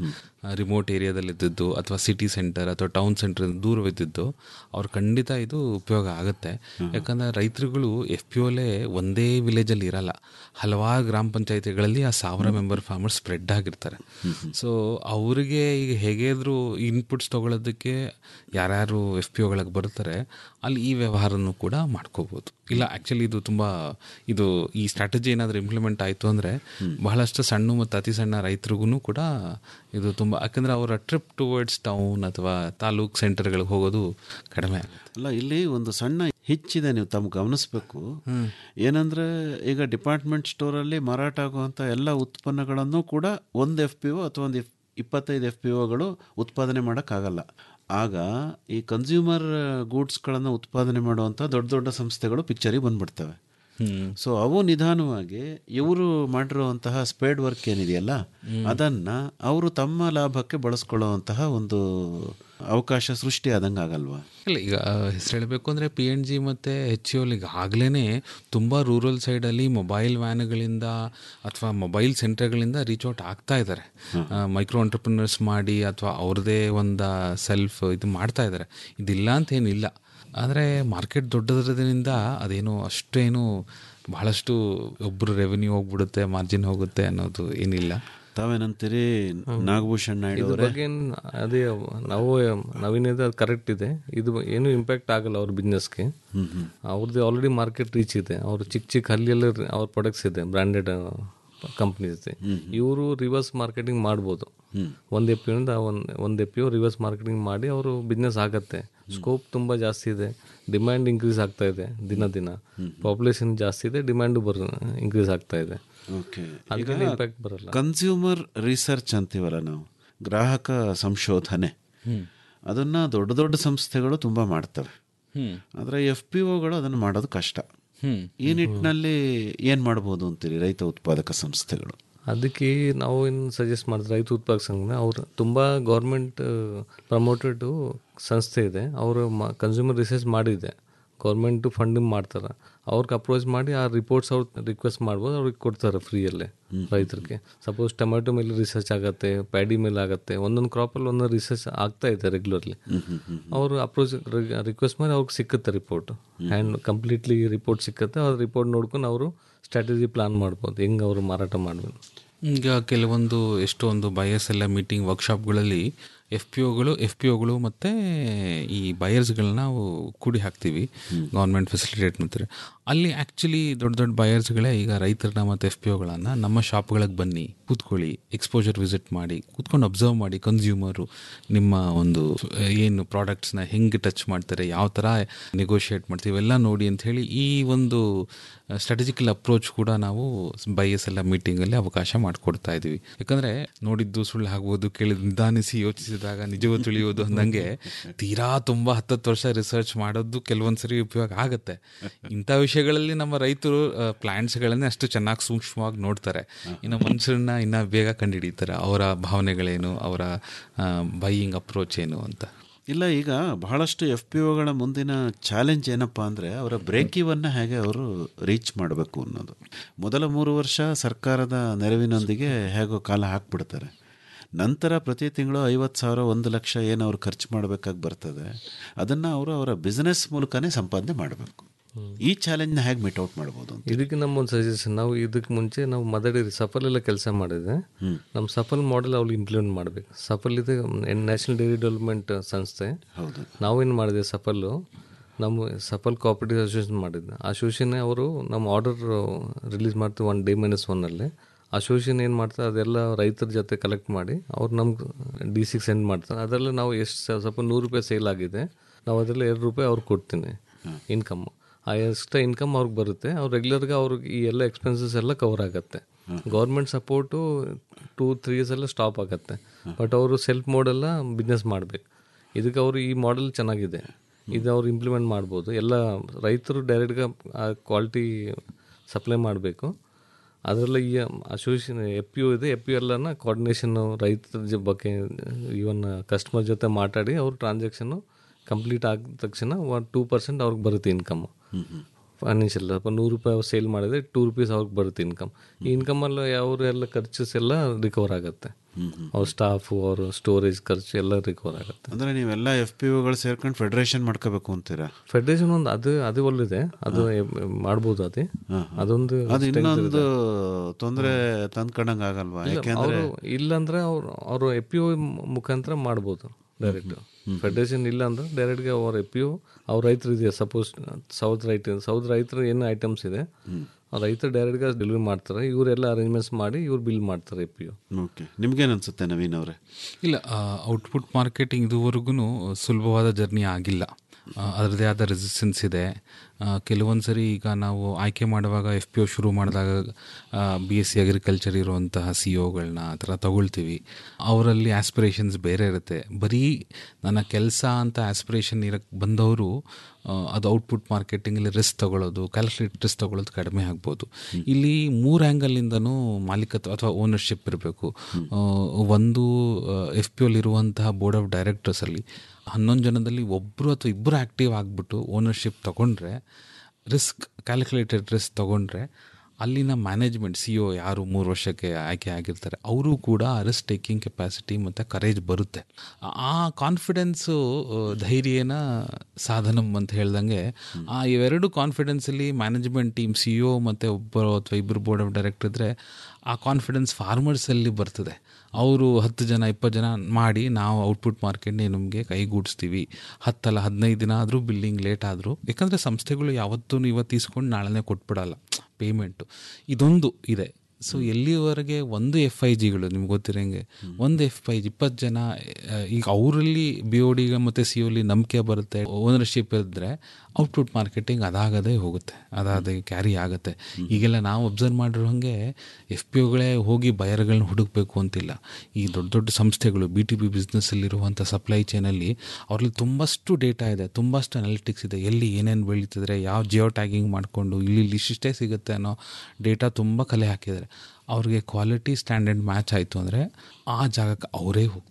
ರಿಮೋಟ್ ಏರಿಯಾದಲ್ಲಿದ್ದದ್ದು ಅಥವಾ ಸಿಟಿ ಸೆಂಟರ್ ಅಥವಾ ಟೌನ್ ಸೆಂಟರ್ ದೂರವಿದ್ದದ್ದು ಅವ್ರು ಖಂಡಿತ ಇದು ಉಪಯೋಗ ಆಗುತ್ತೆ ಯಾಕಂದರೆ ರೈತರುಗಳು ಎಫ್ ಪಿ ಒಲೇ ಒಂದೇ ವಿಲೇಜಲ್ಲಿ ಇರಲ್ಲ ಹಲವಾರು ಗ್ರಾಮ ಪಂಚಾಯತಿಗಳಲ್ಲಿ ಆ ಸಾವಿರ ಮೆಂಬರ್ ಫಾರ್ಮರ್ಸ್ ಸ್ಪ್ರೆಡ್ ಆಗಿರ್ತಾರೆ ಸೊ ಅವರಿಗೆ ಈಗ ಹೇಗಾದರೂ ಇನ್ಪುಟ್ಸ್ ತೊಗೊಳೋದಕ್ಕೆ ಯಾರ್ಯಾರು ಎಫ್ ಪಿ ಒಗಳಿಗೆ ಬರ್ತಾರೆ ಅಲ್ಲಿ ಈ ವ್ಯವಹಾರನೂ ಕೂಡ ಮಾಡ್ಕೋಬೋದು ಇಲ್ಲ ಆ್ಯಕ್ಚುಲಿ ಇದು ತುಂಬ ಇದು ಈ ಸ್ಟ್ರಾಟಜಿ ಏನಾದರೂ ಇಂಪ್ಲಿಮೆಂಟ್ ಆಯಿತು ಅಂದರೆ ಬಹಳಷ್ಟು ಸಣ್ಣ ಮತ್ತು ಅತಿ ಸಣ್ಣ ರೈತರಿಗೂ ಕೂಡ ಇದು ತುಂಬ ಯಾಕಂದರೆ ಅವರ ಟ್ರಿಪ್ ಟುವರ್ಡ್ಸ್ ಟೌನ್ ಅಥವಾ ತಾಲೂಕ್ ಸೆಂಟರ್ಗಳಿಗೆ ಹೋಗೋದು ಕಡಿಮೆ ಆಗುತ್ತೆ ಅಲ್ಲ ಇಲ್ಲಿ ಒಂದು ಸಣ್ಣ ಹಿಚ್ಚಿದೆ ನೀವು ತಮ್ಮ ಗಮನಿಸಬೇಕು ಏನಂದ್ರೆ ಈಗ ಡಿಪಾರ್ಟ್ಮೆಂಟ್ ಸ್ಟೋರಲ್ಲಿ ಮಾರಾಟ ಆಗುವಂಥ ಎಲ್ಲ ಉತ್ಪನ್ನಗಳನ್ನು ಕೂಡ ಒಂದು ಎಫ್ ಪಿ ಒ ಅಥವಾ ಒಂದು ಇಪ್ಪತ್ತೈದು ಎಫ್ ಪಿ ಒಗಳು ಉತ್ಪಾದನೆ ಮಾಡೋಕ್ಕಾಗಲ್ಲ ಆಗ ಈ ಕನ್ಸ್ಯೂಮರ್ ಗೂಡ್ಸ್ಗಳನ್ನು ಉತ್ಪಾದನೆ ಮಾಡುವಂಥ ದೊಡ್ಡ ದೊಡ್ಡ ಸಂಸ್ಥೆಗಳು ಪಿಕ್ಚರಿಗೆ ಬಂದ್ಬಿಡ್ತವೆ ಸೊ ಅವು ನಿಧಾನವಾಗಿ ಇವರು ಮಾಡಿರುವಂತಹ ಸ್ಪೇಡ್ ವರ್ಕ್ ಏನಿದೆಯಲ್ಲ ಅದನ್ನ ಅವರು ತಮ್ಮ ಲಾಭಕ್ಕೆ ಬಳಸ್ಕೊಳ್ಳುವಂತಹ ಒಂದು ಅವಕಾಶ ಸೃಷ್ಟಿ ಆದಂಗೆ ಆಗಲ್ವಾ ಇಲ್ಲ ಈಗ ಹೆಸರು ಹೇಳಬೇಕು ಅಂದರೆ ಪಿ ಎನ್ ಜಿ ಮತ್ತು ಎಚ್ ಸಿ ಈಗ ಆಗಲೇ ತುಂಬ ರೂರಲ್ ಸೈಡಲ್ಲಿ ಮೊಬೈಲ್ ವ್ಯಾನ್ಗಳಿಂದ ಅಥವಾ ಮೊಬೈಲ್ ಸೆಂಟರ್ಗಳಿಂದ ರೀಚ್ ಔಟ್ ಆಗ್ತಾ ಇದ್ದಾರೆ ಮೈಕ್ರೋ ಎಂಟರ್ಪ್ರಿನರ್ಸ್ ಮಾಡಿ ಅಥವಾ ಅವ್ರದ್ದೇ ಒಂದು ಸೆಲ್ಫ್ ಇದು ಮಾಡ್ತಾ ಇದ್ದಾರೆ ಇದಿಲ್ಲ ಅಂತ ಏನಿಲ್ಲ ಆದರೆ ಮಾರ್ಕೆಟ್ ದೊಡ್ಡದ್ರದಿಂದ ಅದೇನು ಅಷ್ಟೇನು ಬಹಳಷ್ಟು ಒಬ್ಬರು ರೆವೆನ್ಯೂ ಹೋಗ್ಬಿಡುತ್ತೆ ಮಾರ್ಜಿನ್ ಹೋಗುತ್ತೆ ಅನ್ನೋದು ಏನಿಲ್ಲ ತಾವೇನಂತೀರಿ ನಾಗಭೂಷಣ್ ನಾಯ್ಡು ಇದ್ರ ಅವರೇ ಬಗ್ಗೆ ಏನ್ ಅದೇ ನಾವು ನವೀನದ ಅದು ಕರೆಕ್ಟ್ ಇದೆ ಇದು ಏನು ಇಂಪ್ಯಾಕ್ಟ್ ಆಗಲ್ಲ ಅವ್ರ ಬಿಸ್ನೆಸ್ಗೆ ಅವ್ರದ್ದು ಆಲ್ರೆಡಿ ಮಾರ್ಕೆಟ್ ರೀಚ್ ಇದೆ ಅವ್ರು ಚಿಕ್ಕ ಚಿಕ್ಕ ಹಳ್ಳಿಯಲ್ಲಿ ಅವ್ರ ಪ್ರಾಡಕ್ಟ್ಸ್ ಇದೆ ಬ್ರ್ಯಾಂಡೆಡ್ ಕಂಪ್ನೀಸ್ ಇದೆ ಇವರು ರಿವರ್ಸ್ ಮಾರ್ಕೆಟಿಂಗ್ ಮಾಡ್ಬೋದು ಒಂದು ಎ ಪಿಯಿಂದ ಒಂದು ಒಂದು ಎ ಪಿ ರಿವರ್ಸ್ ಮಾರ್ಕೆಟಿಂಗ್ ಮಾಡಿ ಅವರು ಬಿಸ್ನೆಸ್ ಆಗತ್ತೆ ಸ್ಕೋಪ್ ತುಂಬ ಜಾಸ್ತಿ ಇದೆ ಡಿಮ್ಯಾಂಡ್ ಇನ್ಕ್ರೀಸ್ ಆಗ್ತಾ ಇದೆ ದಿನ ದಿನ ಪಾಪ್ಯುಲೇಷನ್ ಜಾಸ್ತಿ ಇದೆ ಡಿಮ್ಯಾಂಡು ಬರ ಇನ್ಕ್ರೀಸ್ ಆಗ್ತಾ ಇದೆ ಓಕೆ ಅದಕ್ಕೆ ಇಂಪ್ಯಾಕ್ಟ್ ಬರಲ್ಲ ಕನ್ಸ್ಯೂಮರ್ ರಿಸರ್ಚ್ ಅಂತೀವಲ್ಲ ನಾವು ಗ್ರಾಹಕ ಸಂಶೋಧನೆ ಅದನ್ನ ದೊಡ್ಡ ದೊಡ್ಡ ಸಂಸ್ಥೆಗಳು ತುಂಬ ಮಾಡ್ತವೆ ಹ್ಮ್. ಆದರೆ ಎಫ್ ಪಿ ಒಗಳು ಅದನ್ನು ಮಾಡೋದು ಕಷ್ಟ ಹ್ಮ್. ಈ ನಿಟ್ಟಿನಲ್ಲಿ ಏನು ಮಾಡ್ಬೋದು ಅಂತೀರಿ ರೈತ ಉತ್ಪಾದಕ ಸಂಸ್ಥೆಗಳು ಅದಕ್ಕೆ ನಾವು ಏನು ಸಜೆಸ್ಟ್ ಮಾಡಿದ್ರೆ ರೈತ ಉತ್ಪಾದಕ ಸಂಘನ ಅವರು ತುಂಬ ಗೌರ್ಮೆಂಟ್ ಪ್ರಮೋಟೆಡ್ ಸಂಸ್ಥೆ ಇದೆ ಅವರು ಕನ್ಸ್ಯೂಮರ್ ರಿಸರ್ಚ್ ಮಾಡಿದೆ ಗೌರ್ಮೆಂಟ್ ಫಂಡಿಂಗ್ ಮಾಡ್ತಾರೆ ಅವ್ರಿಗೆ ಅಪ್ರೋಚ್ ಮಾಡಿ ಆ ರಿಪೋರ್ಟ್ಸ್ ಅವ್ರು ರಿಕ್ವೆಸ್ಟ್ ಮಾಡ್ಬೋದು ಅವ್ರಿಗೆ ಕೊಡ್ತಾರೆ ಫ್ರೀಯಲ್ಲೇ ರೈತರಿಗೆ ಸಪೋಸ್ ಟೊಮೆಟೊ ಮೇಲೆ ರಿಸರ್ಚ್ ಆಗುತ್ತೆ ಪ್ಯಾಡಿ ಮೇಲೆ ಆಗುತ್ತೆ ಒಂದೊಂದು ಕ್ರಾಪಲ್ಲಿ ಒಂದೊಂದು ರಿಸರ್ಚ್ ಆಗ್ತಾ ಇದೆ ರೆಗ್ಯುಲರ್ಲಿ ಅವರು ಅಪ್ರೋಚ್ ರಿಕ್ವೆಸ್ಟ್ ಮಾಡಿ ಅವ್ರಿಗೆ ಸಿಕ್ಕುತ್ತೆ ರಿಪೋರ್ಟ್ ಆ್ಯಂಡ್ ಕಂಪ್ಲೀಟ್ಲಿ ರಿಪೋರ್ಟ್ ಸಿಕ್ಕುತ್ತೆ ಅವ್ರ ರಿಪೋರ್ಟ್ ನೋಡ್ಕೊಂಡು ಅವರು ಸ್ಟ್ರಾಟಜಿ ಪ್ಲಾನ್ ಮಾಡ್ಬೋದು ಹೆಂಗೆ ಅವರು ಮಾರಾಟ ಮಾಡಬೇಕು ಈಗ ಕೆಲವೊಂದು ಎಷ್ಟೊಂದು ಬಯರ್ಸ್ ಎಲ್ಲ ಮೀಟಿಂಗ್ ವರ್ಕ್ಶಾಪ್ಗಳಲ್ಲಿ ಎಫ್ ಪಿ ಒಗಳು ಎಫ್ ಪಿ ಒಗಳು ಮತ್ತು ಈ ಬಯರ್ಸ್ಗಳನ್ನ ನಾವು ಕೂಡಿ ಹಾಕ್ತೀವಿ ಗೌರ್ಮೆಂಟ್ ಫೆಸಿಲಿಟೇಟ್ ಮಾಡ್ತಾರೆ ಅಲ್ಲಿ ಆ್ಯಕ್ಚುಲಿ ದೊಡ್ಡ ದೊಡ್ಡ ಬಯರ್ಸ್ಗಳೇ ಈಗ ರೈತರನ್ನ ಮತ್ತು ಎಫ್ ಪಿ ಒಗಳನ್ನು ನಮ್ಮ ಶಾಪ್ಗಳಿಗೆ ಬನ್ನಿ ಕೂತ್ಕೊಳ್ಳಿ ಎಕ್ಸ್ಪೋಜರ್ ವಿಸಿಟ್ ಮಾಡಿ ಕೂತ್ಕೊಂಡು ಅಬ್ಸರ್ವ್ ಮಾಡಿ ಕನ್ಸ್ಯೂಮರು ನಿಮ್ಮ ಒಂದು ಏನು ಪ್ರಾಡಕ್ಟ್ಸ್ನ ಹೆಂಗೆ ಟಚ್ ಮಾಡ್ತಾರೆ ಯಾವ ಥರ ನೆಗೋಷಿಯೇಟ್ ಮಾಡ್ತೀವಿ ಇವೆಲ್ಲ ನೋಡಿ ಅಂತ ಹೇಳಿ ಈ ಒಂದು ಸ್ಟ್ರಾಟಜಿಕಲ್ ಅಪ್ರೋಚ್ ಕೂಡ ನಾವು ಬೈಎಸ್ ಎಲ್ಲ ಮೀಟಿಂಗಲ್ಲಿ ಅವಕಾಶ ಮಾಡಿಕೊಡ್ತಾ ಇದ್ದೀವಿ ಯಾಕಂದರೆ ನೋಡಿದ್ದು ಸುಳ್ಳು ಆಗ್ಬೋದು ಕೇಳಿದ ನಿಧಾನಿಸಿ ಯೋಚಿಸಿದಾಗ ನಿಜವೂ ತಿಳಿಯೋದು ಅಂದಂಗೆ ತೀರಾ ತುಂಬ ಹತ್ತತ್ತು ವರ್ಷ ರಿಸರ್ಚ್ ಮಾಡೋದು ಕೆಲವೊಂದು ಸರಿ ಉಪಯೋಗ ಆಗುತ್ತೆ ಇಂಥ ವಿಷಯಗಳಲ್ಲಿ ನಮ್ಮ ರೈತರು ಪ್ಲ್ಯಾಂಟ್ಸ್ಗಳನ್ನೇ ಅಷ್ಟು ಚೆನ್ನಾಗಿ ಸೂಕ್ಷ್ಮವಾಗಿ ನೋಡ್ತಾರೆ ಇನ್ನು ಮನುಷ್ಯರನ್ನ ಇನ್ನು ಬೇಗ ಕಂಡುಹಿಡಿತಾರೆ ಅವರ ಭಾವನೆಗಳೇನು ಅವರ ಬೈಯಿಂಗ್ ಅಪ್ರೋಚ್ ಏನು ಅಂತ ಇಲ್ಲ ಈಗ ಬಹಳಷ್ಟು ಎಫ್ ಪಿ ಒಗಳ ಮುಂದಿನ ಚಾಲೆಂಜ್ ಏನಪ್ಪ ಅಂದರೆ ಅವರ ಬ್ರೇಕ್ ಇವನ್ನು ಹೇಗೆ ಅವರು ರೀಚ್ ಮಾಡಬೇಕು ಅನ್ನೋದು ಮೊದಲ ಮೂರು ವರ್ಷ ಸರ್ಕಾರದ ನೆರವಿನೊಂದಿಗೆ ಹೇಗೋ ಕಾಲ ಹಾಕ್ಬಿಡ್ತಾರೆ ನಂತರ ಪ್ರತಿ ತಿಂಗಳು ಐವತ್ತು ಸಾವಿರ ಒಂದು ಲಕ್ಷ ಏನು ಅವ್ರು ಖರ್ಚು ಮಾಡಬೇಕಾಗಿ ಬರ್ತದೆ ಅದನ್ನು ಅವರು ಅವರ ಬಿಸ್ನೆಸ್ ಮೂಲಕನೇ ಸಂಪಾದನೆ ಮಾಡಬೇಕು ಈ ಚಾಲೆಂಜ್ನ ಹೇಗೆ ಮಿಟ್ ಔಟ್ ಮಾಡ್ಬೋದು ಅಂತ ಇದಕ್ಕೆ ನಮ್ಮ ಒಂದು ಸಜೆಷನ್ ನಾವು ಇದಕ್ಕೆ ಮುಂಚೆ ನಾವು ಮದಡಿ ಸಫಲ್ ಎಲ್ಲ ಕೆಲಸ ಮಾಡಿದೆ ನಮ್ಮ ಸಫಲ್ ಮಾಡೆಲ್ ಅವ್ರು ಇಂಪ್ಲಿಮೆಂಟ್ ಮಾಡಬೇಕು ಸಫಲ್ ಇದೆ ನ್ಯಾಷನಲ್ ಡೈರಿ ಡೆವಲಪ್ಮೆಂಟ್ ಸಂಸ್ಥೆ ಹೌದು ನಾವೇನು ಮಾಡಿದೆ ಸಫಲ್ಲು ನಮ್ಮ ಸಫಲ್ ಕೋಆಪರೇಟಿವ್ ಅಸೋಸಿಯೇಷನ್ ಮಾಡಿದ್ದೆ ಅಸೋಸಿಯೇಷನ್ ಅವರು ನಮ್ಮ ಆರ್ಡರ್ ರಿಲೀಸ್ ಮಾಡ್ತೀವಿ ಒನ್ ಡೇ ಮೈನಸ್ ಒನ್ನಲ್ಲಿ ಅಸೋಸಿಯೇಷನ್ ಏನು ಮಾಡ್ತಾರೆ ಅದೆಲ್ಲ ರೈತರ ಜೊತೆ ಕಲೆಕ್ಟ್ ಮಾಡಿ ಅವ್ರು ನಮ್ಗೆ ಡಿ ಸಿಗೆ ಸೆಂಡ್ ಮಾಡ್ತಾರೆ ಅದರಲ್ಲಿ ನಾವು ಎಷ್ಟು ಸ್ವಲ್ಪ ನೂರು ರೂಪಾಯಿ ಸೇಲ್ ಆಗಿದೆ ನಾವು ಅದರಲ್ಲಿ ಎರಡು ರೂಪಾಯಿ ಅವ್ರಿಗೆ ಕೊಡ್ತೀನಿ ಇನ್ಕಮ್ ಆ ಎಕ್ಸ್ಟ್ರಾ ಇನ್ಕಮ್ ಅವ್ರಿಗೆ ಬರುತ್ತೆ ಅವ್ರು ರೆಗ್ಯುಲರ್ಗೆ ಅವ್ರಿಗೆ ಈ ಎಲ್ಲ ಎಕ್ಸ್ಪೆನ್ಸಸ್ ಎಲ್ಲ ಕವರ್ ಆಗುತ್ತೆ government support two three years ಎಲ್ಲ ಸ್ಟಾಪ್ ಆಗುತ್ತೆ ಬಟ್ ಅವರು ಸೆಲ್ಫ್ ಮೋಡೆಲ್ಲ ಬಿಸ್ನೆಸ್ ಮಾಡಬೇಕು ಇದಕ್ಕೆ ಅವರು ಈ ಮಾಡೆಲ್ ಚೆನ್ನಾಗಿದೆ ಇದು ಅವ್ರು ಇಂಪ್ಲಿಮೆಂಟ್ ಮಾಡ್ಬೋದು ಎಲ್ಲ ರೈತರು ಡೈರೆಕ್ಟ್గా ಆ ಕ್ವಾಲಿಟಿ ಸಪ್ಲೈ ಮಾಡಬೇಕು ಅದರಲ್ಲಿ ಈ ಅಸೋಸಿಯೇಷನ್ ಎಫ್ ಪಿ ಯು ಇದೆ ಎಫ್ ಪಿ ಯು ಎಲ್ಲನ ಕೋಆರ್ಡಿನೇಷನ್ ರೈತರ ಜ- ಬಗ್ಗೆ ಇವನ್ ಕಸ್ಟಮರ್ ಜೊತೆ ಮಾತಾಡಿ ಅವ್ರ ಟ್ರಾನ್ಸಾಕ್ಷನ್ನು ಕಂಪ್ಲೀಟ್ ಆದ ತಕ್ಷಣ ಒನ್ ಟೂ ಪರ್ಸೆಂಟ್ ಅವ್ರಿಗೆ ಬರುತ್ತೆ ಇನ್ಕಮ್ ಫೈನಾನ್ಷಿಯಲ್ ಸ್ವಲ್ಪ ನೂರು ರೂಪಾಯಿ ಅವ್ರು ಸೇಲ್ ಮಾಡಿದ್ರೆ ಟೂ ರುಪೀಸ್ ಅವ್ರಿಗೆ ಬರುತ್ತೆ ಇನ್ಕಮ್ ಈ ಇನ್ಕಮಲ್ಲಿ ಅವ್ರ ಎಲ್ಲ ಖರ್ಚಸ್ ಎಲ್ಲ ರಿಕವರ್ ಆಗುತ್ತೆ ಅವ್ರ ಸ್ಟಾಫು ಅವ್ರ ಸ್ಟೋರೇಜ್ ಖರ್ಚು ಎಲ್ಲ ರಿಕವರ್ ಆಗುತ್ತೆ ಅಂದರೆ ನೀವೆಲ್ಲ ಎಫ್ ಪಿ ಒಗಳು ಸೇರ್ಕೊಂಡು ಫೆಡರೇಷನ್ ಮಾಡ್ಕೋಬೇಕು ಅಂತೀರಾ ಫೆಡರೇಷನ್ ಒಂದು ಅದು ಅದು ಒಳ್ಳಿದೆ ಅದು ಮಾಡ್ಬೋದು ಅದೇ ಅದೊಂದು ಅದು strength ಇನ್ನೊಂದು ಇದೆ. ತೊಂದರೆ ತಂದ್ಕೊಂಡಂಗೆ ಆಗಲ್ವಾ ಇಲ್ಲ, ಯಾಕೆಂದ್ರೆ ಅವ್ರು ಇಲ್ಲಾಂದ್ರೆ ಅವ್ರು ಅವರು ಎ ಪಿ ಒ ಮುಖಾಂತರ ಮಾಡ್ಬೋದು ಡೈರೆಕ್ಟ್ ಫೆಡರೇಷನ್ ಇಲ್ಲ ಅಂದ್ರೆ ಡೈರೆಕ್ಟ್ಗೆ ಅವ್ರ ಎ ಪಿ ಒ ಅವ್ರ ರೈತರು ಇದೆ ಸಪೋಸ್ ಸೌತ್ ರೈತ ಸೌತ್ ರೈತರ ಏನು ಐಟಮ್ಸ್ ಇದೆ ಆ ರೈತರು ಡೈರೆಕ್ಟ್ಗೆ ಡೆಲಿವರಿ ಮಾಡ್ತಾರೆ ಇವರೆಲ್ಲ ಅರೇಂಜ್ಮೆಂಟ್ಸ್ ಮಾಡಿ ಇವ್ರು ಬಿಲ್ ಮಾಡ್ತಾರೆ ಎ ಪಿ ಒ ಓಕೆ ನಿಮ್ಗೇನು ಅನ್ಸುತ್ತೆ ನವೀನ್ ಅವರೇ ಇಲ್ಲ ಔಟ್ಪುಟ್ ಮಾರ್ಕೆಟಿಂಗ್ ಇದುವರೆಗೂ ಸುಲಭವಾದ ಜರ್ನಿ ಆಗಿಲ್ಲ ಆ, ಅದರದೇ ಆದ ರೆಸಿಸ್ಟೆನ್ಸ್ ಇದೆ ಕೆಲವೊಂದು ಸರಿ ಈಗ ನಾವು ಆಯ್ಕೆ ಮಾಡುವಾಗ ಎಫ್ ಪಿ ಒ ಶುರು ಮಾಡಿದಾಗ ಬಿ ಎಸ್ ಸಿ ಅಗ್ರಿಕಲ್ಚರ್ ಇರುವಂತಹ ಸಿ ಒಗಳನ್ನ ಆ ಥರ ತಗೊಳ್ತೀವಿ ಅವರಲ್ಲಿ ಆಸ್ಪಿರೇಷನ್ಸ್ ಬೇರೆ ಇರುತ್ತೆ ಬರೀ ನನ್ನ ಕೆಲಸ ಅಂತ ಆಸ್ಪಿರೇಷನ್ ಇರಕ್ಕೆ ಬಂದವರು ಆ, ಅದು ಔಟ್ಪುಟ್ ಮಾರ್ಕೆಟಿಂಗಲ್ಲಿ ರಿಸ್ಕ್ ತಗೊಳ್ಳೋದು ಕ್ಯಾಲ್ಕುಲೇಟ್ ರಿಸ್ಕ್ ತಗೊಳ್ಳೋದು ಕಡಿಮೆ ಆಗ್ಬೋದು ಇಲ್ಲಿ ಮೂರು ಆ್ಯಂಗಲಿಂದನೂ ಮಾಲೀಕತ್ವ ಅಥವಾ ಓನರ್ಶಿಪ್ ಇರಬೇಕು ಒಂದು ಎಫ್ ಪಿ ಒಲಿರುವಂತಹ ಬೋರ್ಡ್ ಆಫ್ ಡೈರೆಕ್ಟರ್ಸಲ್ಲಿ ಹನ್ನೊಂದು ಜನದಲ್ಲಿ ಒಬ್ಬರು ಅಥವಾ ಇಬ್ಬರು ಆ್ಯಕ್ಟಿವ್ ಆಗಿಬಿಟ್ಟು ಓನರ್ಶಿಪ್ ತಗೊಂಡ್ರೆ ರಿಸ್ಕ್ ಕ್ಯಾಲ್ಕುಲೇಟೆಡ್ ರಿಸ್ಕ್ ತಗೊಂಡ್ರೆ ಅಲ್ಲಿನ ಮ್ಯಾನೇಜ್ಮೆಂಟ್ ಸಿ ಒ ಯಾರು ಮೂರು ವರ್ಷಕ್ಕೆ ಆಯ್ಕೆ ಆಗಿರ್ತಾರೆ ಅವರು ಕೂಡ ರಿಸ್ಕ್ ಟೇಕಿಂಗ್ ಕೆಪಾಸಿಟಿ ಮತ್ತು ಕರೇಜ್ ಬರುತ್ತೆ ಆ ಕಾನ್ಫಿಡೆನ್ಸು ಧೈರ್ಯನ ಸಾಧನಂ ಅಂತ ಹೇಳ್ದಂಗೆ ಆ ಇವೆರಡು ಕಾನ್ಫಿಡೆನ್ಸಲ್ಲಿ ಮ್ಯಾನೇಜ್ಮೆಂಟ್ ಟೀಮ್ ಸಿ ಒ ಮತ್ತು ಒಬ್ಬರು ಅಥವಾ ಇಬ್ಬರು ಬೋರ್ಡ್ ಆಫ್ ಡೈರೆಕ್ಟರ್ ಇದ್ದರೆ ಆ ಕಾನ್ಫಿಡೆನ್ಸ್ ಫಾರ್ಮರ್ಸಲ್ಲಿ ಬರ್ತದೆ ಅವರು ಹತ್ತು ಜನ ಇಪ್ಪತ್ತು ಜನ ಮಾಡಿ ನಾವು ಔಟ್ಪುಟ್ ಮಾರ್ಕೆಟ್ನೇ ನಿಮಗೆ ಕೈಗೂಡಿಸ್ತೀವಿ ಹತ್ತಲ್ಲ ಹದಿನೈದು ದಿನ ಆದರೂ ಬಿಲ್ಲಿಂಗ್ ಲೇಟ್ ಆದರೂ ಯಾಕಂದರೆ ಸಂಸ್ಥೆಗಳು ಯಾವತ್ತೂ ಇವತ್ತು ಇಸ್ಕೊಂಡು ನಾಳೆನೇ ಕೊಟ್ಬಿಡಲ್ಲ ಪೇಮೆಂಟು ಇದೊಂದು ಇದೆ ಸೊ ಎಲ್ಲಿವರೆಗೆ ಒಂದು ಎಫ್ ಐ ಜಿಗಳು ನಿಮ್ಗೆ ಗೊತ್ತಿರೋಂಗೆ ಒಂದು ಎಫ್ ಐ ಜಿ ಇಪ್ಪತ್ತು ಜನ ಆ, ಈಗ ಅವರಲ್ಲಿ ಬಿ ಒ ಡಿಗೆ ಮತ್ತು ಸಿ ಒಲಿ ನಂಬಿಕೆ ಬರುತ್ತೆ ಓನರ್ಶಿಪ್ ಇದ್ದರೆ ಔಟ್ಪುಟ್ ಮಾರ್ಕೆಟಿಂಗ್ ಅದಾಗದೇ ಹೋಗುತ್ತೆ ಅದಾದ ಕ್ಯಾರಿ ಆಗುತ್ತೆ ಈಗೆಲ್ಲ ನಾವು ಅಬ್ಸರ್ವ್ ಮಾಡಿರೋ ಹಾಗೆ ಎಫ್ ಪಿ ಒಗಳೇ ಹೋಗಿ ಬಯರ್ಗಳನ್ನ ಹುಡುಕಬೇಕು ಅಂತಿಲ್ಲ ಈ ದೊಡ್ಡ ದೊಡ್ಡ ಸಂಸ್ಥೆಗಳು ಬಿ ಟಿ ಬಿ ಬಿಸ್ನೆಸ್ಸಲ್ಲಿರುವಂಥ ಸಪ್ಲೈ ಚೈನಲ್ಲಿ ಅವ್ರಲ್ಲಿ ತುಂಬಷ್ಟು ಡೇಟಾ ಇದೆ ತುಂಬಷ್ಟು ಅನಾಲಿಟಿಕ್ಸ್ ಇದೆ ಎಲ್ಲಿ ಏನೇನು ಬೆಳೀತಿದ್ರೆ ಯಾವ ಜಿಯೋ ಟ್ಯಾಗಿಂಗ್ ಮಾಡಿಕೊಂಡು ಇಲ್ಲಿ ಇಲ್ಲಿ ಇಷ್ಟಿಷ್ಟೇ ಸಿಗುತ್ತೆ ಅನ್ನೋ ಡೇಟಾ ತುಂಬ ಕಲೆ ಹಾಕಿದ್ದಾರೆ ಅವ್ರಿಗೆ ಕ್ವಾಲಿಟಿ ಸ್ಟ್ಯಾಂಡರ್ಡ್ ಮ್ಯಾಚ್ ಆಯಿತು ಅಂದರೆ ಆ ಜಾಗಕ್ಕೆ ಅವರೇ ಹೋಗ್ತಾರೆ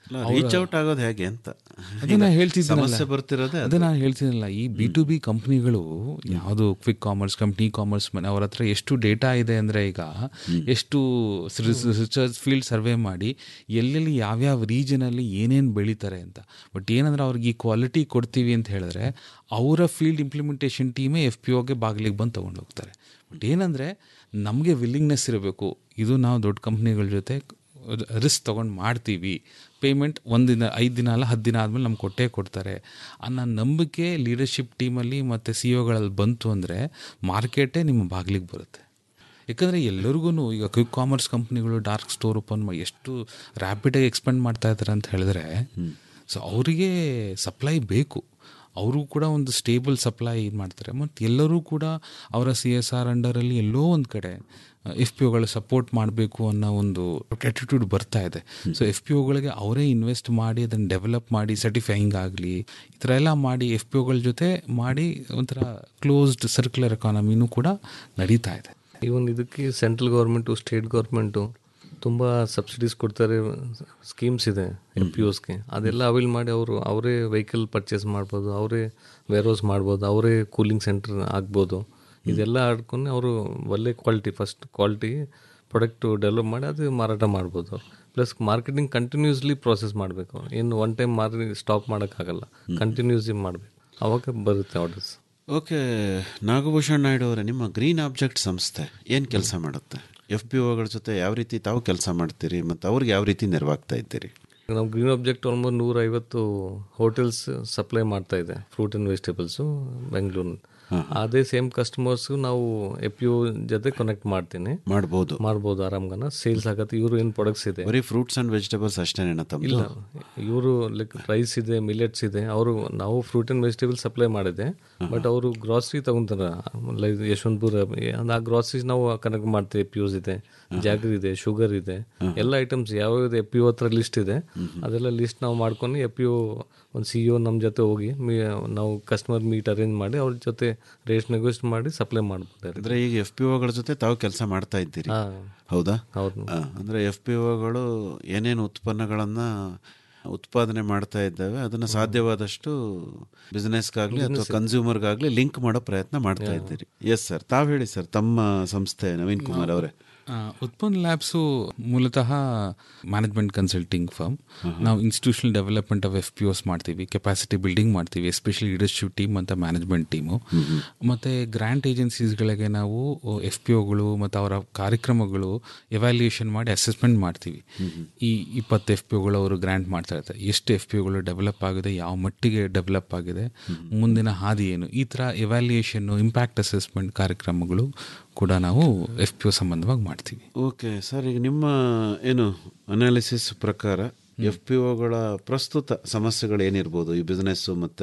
ರೀಚ್ ಔಟ್ ಆಗೋದು ಹೇಗೆ ಅಂತ ಅದೇ ನಾನು ಹೇಳ್ತಿದ್ದೀನಲ್ಲ ಸಮಸ್ಯೆ ಬರ್ತಿರೋದೇ ಅದೇ ನಾನು ಹೇಳ್ತೀನಲ್ಲ ಈ ಬಿ ಟು ಬಿ ಕಂಪ್ನಿಗಳು ಯಾವುದು ಕ್ವಿಕ್ ಕಾಮರ್ಸ್ ಕಂಪ್ನಿ ಕಾಮರ್ಸ್ ಮನೆ ಅವ್ರ ಹತ್ರ ಎಷ್ಟು ಡೇಟಾ ಇದೆ ಅಂದರೆ ಈಗ ಎಷ್ಟು ರಿಸರ್ಚ್ ಫೀಲ್ಡ್ ಸರ್ವೆ ಮಾಡಿ ಎಲ್ಲೆಲ್ಲಿ ಯಾವ್ಯಾವ ರೀಜನಲ್ಲಿ ಏನೇನು ಬೆಳೀತಾರೆ ಅಂತ ಬಟ್ ಏನಂದ್ರೆ ಅವ್ರಿಗೆ ಈ ಕ್ವಾಲಿಟಿ ಕೊಡ್ತೀವಿ ಅಂತ ಹೇಳಿದ್ರೆ ಅವರ ಫೀಲ್ಡ್ ಇಂಪ್ಲಿಮೆಂಟೇಷನ್ ಟೀಮೇ ಎಫ್ ಪಿ ಒಗೆ ಬಾಗಿಲಿಗೆ ಬಂದು ತೊಗೊಂಡು ಹೋಗ್ತಾರೆ ಬಟ್ ಏನಂದರೆ ನಮಗೆ ವಿಲ್ಲಿಂಗ್ನೆಸ್ ಇರಬೇಕು ಇದು ನಾವು ದೊಡ್ಡ ಕಂಪ್ನಿಗಳ ಜೊತೆ ರಿಸ್ಕ್ ತೊಗೊಂಡು ಮಾಡ್ತೀವಿ ಪೇಮೆಂಟ್ ಒಂದಿನ ಐದು ದಿನ ಅಲ್ಲ ಹತ್ತು ದಿನ ಆದಮೇಲೆ ನಮ್ಗೆ ಕೊಟ್ಟೇ ಕೊಡ್ತಾರೆ ಅನ್ನೋ ನಂಬಿಕೆ ಲೀಡರ್ಶಿಪ್ ಟೀಮಲ್ಲಿ ಮತ್ತು ಸಿ ಒಗಳಲ್ಲಿ ಬಂತು ಅಂದರೆ ಮಾರ್ಕೆಟೇ ನಿಮ್ಮ ಬಾಗಿಲಿಗೆ ಬರುತ್ತೆ ಯಾಕಂದರೆ ಎಲ್ಲರಿಗೂ ಈಗ ಕ್ವಿಕ್ ಕಾಮರ್ಸ್ ಕಂಪ್ನಿಗಳು ಡಾರ್ಕ್ ಸ್ಟೋರ್ ಓಪನ್ ಮಾಡಿ ಎಷ್ಟು ರ್ಯಾಪಿಡಾಗಿ ಎಕ್ಸ್ಪೆಂಡ್ ಮಾಡ್ತಾ ಇದ್ದಾರೆ ಅಂತ ಹೇಳಿದ್ರೆ ಸೊ ಅವರಿಗೆ ಸಪ್ಲೈ ಬೇಕು ಅವರು ಕೂಡ ಒಂದು ಸ್ಟೇಬಲ್ ಸಪ್ಲೈ ಇದು ಮಾಡ್ತಾರೆ ಮತ್ತು ಎಲ್ಲರೂ ಕೂಡ ಅವರ ಸಿ ಎಸ್ ಆರ್ ಅಂಡರಲ್ಲಿ ಎಲ್ಲೋ ಒಂದು ಕಡೆ ಎಫ್ ಪಿ ಒಗಳು ಸಪೋರ್ಟ್ ಮಾಡಬೇಕು ಅನ್ನೋ ಒಂದು ಆಟಿಟ್ಯೂಡ್ ಬರ್ತಾ ಇದೆ ಸೊ ಎಫ್ ಪಿ ಒಗಳಿಗೆ ಅವರೇ ಇನ್ವೆಸ್ಟ್ ಮಾಡಿ ಅದನ್ನು ಡೆವಲಪ್ ಮಾಡಿ ಸರ್ಟಿಫೈಯಿಂಗ್ ಆಗಲಿ ಈ ಥರ ಎಲ್ಲ ಮಾಡಿ ಎಫ್ ಪಿ ಒಗಳ ಜೊತೆ ಮಾಡಿ ಒಂಥರ ಕ್ಲೋಸ್ಡ್ ಸರ್ಕ್ಯುಲರ್ ಎಕಾನಮಿನೂ ಕೂಡ ನಡೀತಾ ಇದೆ ಇವನ್ ಇದಕ್ಕೆ ಸೆಂಟ್ರಲ್ ಗೌರ್ಮೆಂಟು ಸ್ಟೇಟ್ ಗೌರ್ಮೆಂಟು ತುಂಬ ಸಬ್ಸಿಡೀಸ್ ಕೊಡ್ತಾರೆ ಸ್ಕೀಮ್ಸ್ ಇದೆ ಎಫ್ ಪಿ ಓಸ್ಗೆ ಅದೆಲ್ಲ ಅವೈಲ್ ಮಾಡಿ ಅವರು ಅವರೇ ವೆಹಿಕಲ್ ಪರ್ಚೇಸ್ ಮಾಡ್ಬೋದು ಅವರೇ ವೇರ್ಹೌಸ್ ಮಾಡ್ಬೋದು ಅವರೇ ಕೂಲಿಂಗ್ ಸೆಂಟರ್ ಆಗ್ಬೋದು ಇದೆಲ್ಲ ಆಡ್ಕೊಂಡು ಅವರು ಒಳ್ಳೆ quality first quality product develop ಮಾಡಿ ಅದು ಮಾರಾಟ ಮಾಡ್ಬೋದು ಪ್ಲಸ್ ಮಾರ್ಕೆಟಿಂಗ್ ಕಂಟಿನ್ಯೂಸ್ಲಿ ಪ್ರೋಸೆಸ್ ಮಾಡಬೇಕು ಏನು ಒನ್ ಟೈಮ್ ಮಾರಿ ಸ್ಟಾಪ್ ಮಾಡೋಕ್ಕಾಗಲ್ಲ ಕಂಟಿನ್ಯೂಸ್ಲಿ ಮಾಡಬೇಕು ಅವಾಗ ಬರುತ್ತೆ ಆರ್ಡರ್ಸ್ ಓಕೆ ನಾಗಭೂಷಣ್ ನಾಯ್ಡು ಅವರೇ ನಿಮ್ಮ ಗ್ರೀನ್ ಆಬ್ಜೆಕ್ಟ್ ಸಂಸ್ಥೆ ಏನು ಕೆಲಸ ಮಾಡುತ್ತೆ ಎಫ್ ಪಿ ಒಗಳ ಜೊತೆ ಯಾವ ರೀತಿ ತಾವು ಕೆಲಸ ಮಾಡ್ತೀರಿ ಮತ್ತು ಅವ್ರಿಗೆ ಯಾವ ರೀತಿ ನೆರವಾಗ್ತಾ ಇದ್ದೀರಿ ನಾವು ಗ್ರೀನ್ ಆಬ್ಜೆಕ್ಟ್ ಆಲ್ಮೋಸ್ಟ್ ನೂರೈವತ್ತು ಹೋಟೆಲ್ಸ್ ಸಪ್ಲೈ ಮಾಡ್ತಾ ಇದೆ ಫ್ರೂಟ್ ಆ್ಯಂಡ್ ವೆಜಿಟೇಬಲ್ಸು ಬೆಂಗಳೂರು ಅದೇ ಸೇಮ್ ಕಸ್ಟಮರ್ಸು ನಾವು ಎಫ್ ಯು ಜೊತೆ ಕನೆಕ್ಟ್ ಮಾಡ್ತೀನಿ ಮಾಡ್ಬೋದು ಮಾಡ್ಬೋದು ಆರಾಮ್ಗನ ಸೇಲ್ಸ್ ಆಗತ್ತೆ ಇವರು ಏನು ಪ್ರಾಡಕ್ಟ್ಸ್ ಇದೆ ಬರೀ ಫ್ರೂಟ್ಸ್ ಆ್ಯಂಡ್ ವೆಜಿಟೇಬಲ್ಸ್ ಅಷ್ಟೇನೇನ ತಮ್ಮ ಇಲ್ಲ ಇವರು ಲೈಕ್ ರೈಸ್ ಇದೆ ಮಿಲೆಟ್ಸ್ ಇದೆ ಅವರು ನಾವು ಫ್ರೂಟ್ ಆ್ಯಂಡ್ ವೆಜಿಟೇಬಲ್ ಸಪ್ಲೈ ಮಾಡಿದೆ ಬಟ್ ಅವರು ಗ್ರಾಸರಿ ತಗೊಂತಾರ ಲೈಕ್ ಯಶವಂತಪುರ ಆ ಗ್ರಾಸರೀಸ್ ನಾವು ಕನೆಕ್ಟ್ ಮಾಡ್ತೀವಿ ಪ್ಯೂಸ್ ಇದೆ ಜಾಗರಿ ಇದೆ ಶುಗರ್ ಇದೆ ಎಲ್ಲ ಐಟಮ್ಸ್ ಯಾವ್ಯಾವ್ದು ಎಫ್ ಪಿ ಹತ್ರ ಲಿಸ್ಟ್ ಇದೆ ಅದೆಲ್ಲ ಲಿಸ್ಟ್ ನಾವು ಮಾಡ್ಕೊಂಡು ಎಫ್ ಪಿ ಒಂದು ಸಿ ಇ ನಮ್ಮ ಜೊತೆ ಹೋಗಿ ಮೀ ನಾವು ಕಸ್ಟಮರ್ ಮೀಟ್ ಅರೇಂಜ್ ಮಾಡಿ ಅವ್ರ ಜೊತೆ ರೇಟ್ ನೆಗೋಸ್ಟ್ ಮಾಡಿ ಸಪ್ಲೈ ಮಾಡ್ಬೋದು ಅಂದರೆ ಈಗ ಎಫ್ ಪಿ ಒಗಳ ಜೊತೆ ತಾವು ಕೆಲಸ ಮಾಡ್ತಾ ಇದ್ದೀರಿ ಹಾ. ಹೌದಾ ಹೌದು. ಆ, ಅಂದ್ರೆ ಎಫ್ ಪಿ ಒಗಳು ಏನೇನು ಉತ್ಪನ್ನಗಳನ್ನು ಉತ್ಪಾದನೆ ಮಾಡ್ತಾ ಇದ್ದಾವೆ ಅದನ್ನು ಸಾಧ್ಯವಾದಷ್ಟು ಬಿಸ್ನೆಸ್ಗಾಗಲಿ ಅಥವಾ ಕನ್ಸ್ಯೂಮರ್ಗಾಗಲಿ ಲಿಂಕ್ ಮಾಡೋ ಪ್ರಯತ್ನ ಮಾಡ್ತಾ ಇದ್ದೀರಿ ಎಸ್ ಸರ್ ತಾವು ಹೇಳಿ ಸರ್ ತಮ್ಮ ಸಂಸ್ಥೆ ನವೀನ್ ಕುಮಾರ್ ಅವರೇ ಆ, ಉತ್ಪನ್ನ ಲ್ಯಾಬ್ಸು ಮೂಲತಃ ಮ್ಯಾನೇಜ್ಮೆಂಟ್ ಕನ್ಸಲ್ಟಿಂಗ್ ಫರ್ಮ್ ನಾವು institutional development of F P Os ಮಾಡ್ತೀವಿ ಕೆಪಾಸಿಟಿ ಬಿಲ್ಡಿಂಗ್ ಮಾಡ್ತೀವಿ ಎಸ್ಪೆಷಲಿ ಲೀಡರ್ಶಿಪ್ ಟೀಮ್ ಅಂತ ಮ್ಯಾನೇಜ್ಮೆಂಟ್ ಟೀಮು ಮತ್ತು ಗ್ರ್ಯಾಂಟ್ ಏಜೆನ್ಸೀಸ್ಗಳಿಗೆ ನಾವು ಎಫ್ ಪಿ ಒಗಳು ಮತ್ತು ಅವರ ಕಾರ್ಯಕ್ರಮಗಳು ಎವ್ಯಾಲ್ಯೂಯೇಷನ್ ಮಾಡಿ ಅಸೆಸ್ಮೆಂಟ್ ಮಾಡ್ತೀವಿ ಈ ಇಪ್ಪತ್ತು ಎಫ್ ಪಿ ಒಗಳು ಅವರು ಗ್ರ್ಯಾಂಟ್ ಮಾಡ್ತಾ ಇರ್ತಾರೆ ಎಷ್ಟು ಎಫ್ ಪಿ ಒಗಳು ಡೆವಲಪ್ ಆಗಿದೆ ಯಾವ ಮಟ್ಟಿಗೆ ಡೆವಲಪ್ ಆಗಿದೆ ಮುಂದಿನ ಹಾದಿ ಏನು ಈ ಥರ ಎವ್ಯಾಲ್ಯೂಯೇಷನ್ನು ಇಂಪ್ಯಾಕ್ಟ್ ಅಸೆಸ್ಮೆಂಟ್ ಕಾರ್ಯಕ್ರಮಗಳು ಕೂಡ ನಾವು ಎಫ್ ಪಿ ಒ ಸಂಬಂಧವಾಗಿ ಮಾಡ್ತೀವಿ ಓಕೆ ಸರ್ ಈಗ ನಿಮ್ಮ ಏನು ಅನಾಲಿಸಿಸ್ ಪ್ರಕಾರ ಎಫ್ ಪಿ ಒಗಳ ಪ್ರಸ್ತುತ ಸಮಸ್ಯೆಗಳು ಏನಿರ್ಬೋದು ಈ ಬಿಸ್ನೆಸ್ಸು ಮತ್ತು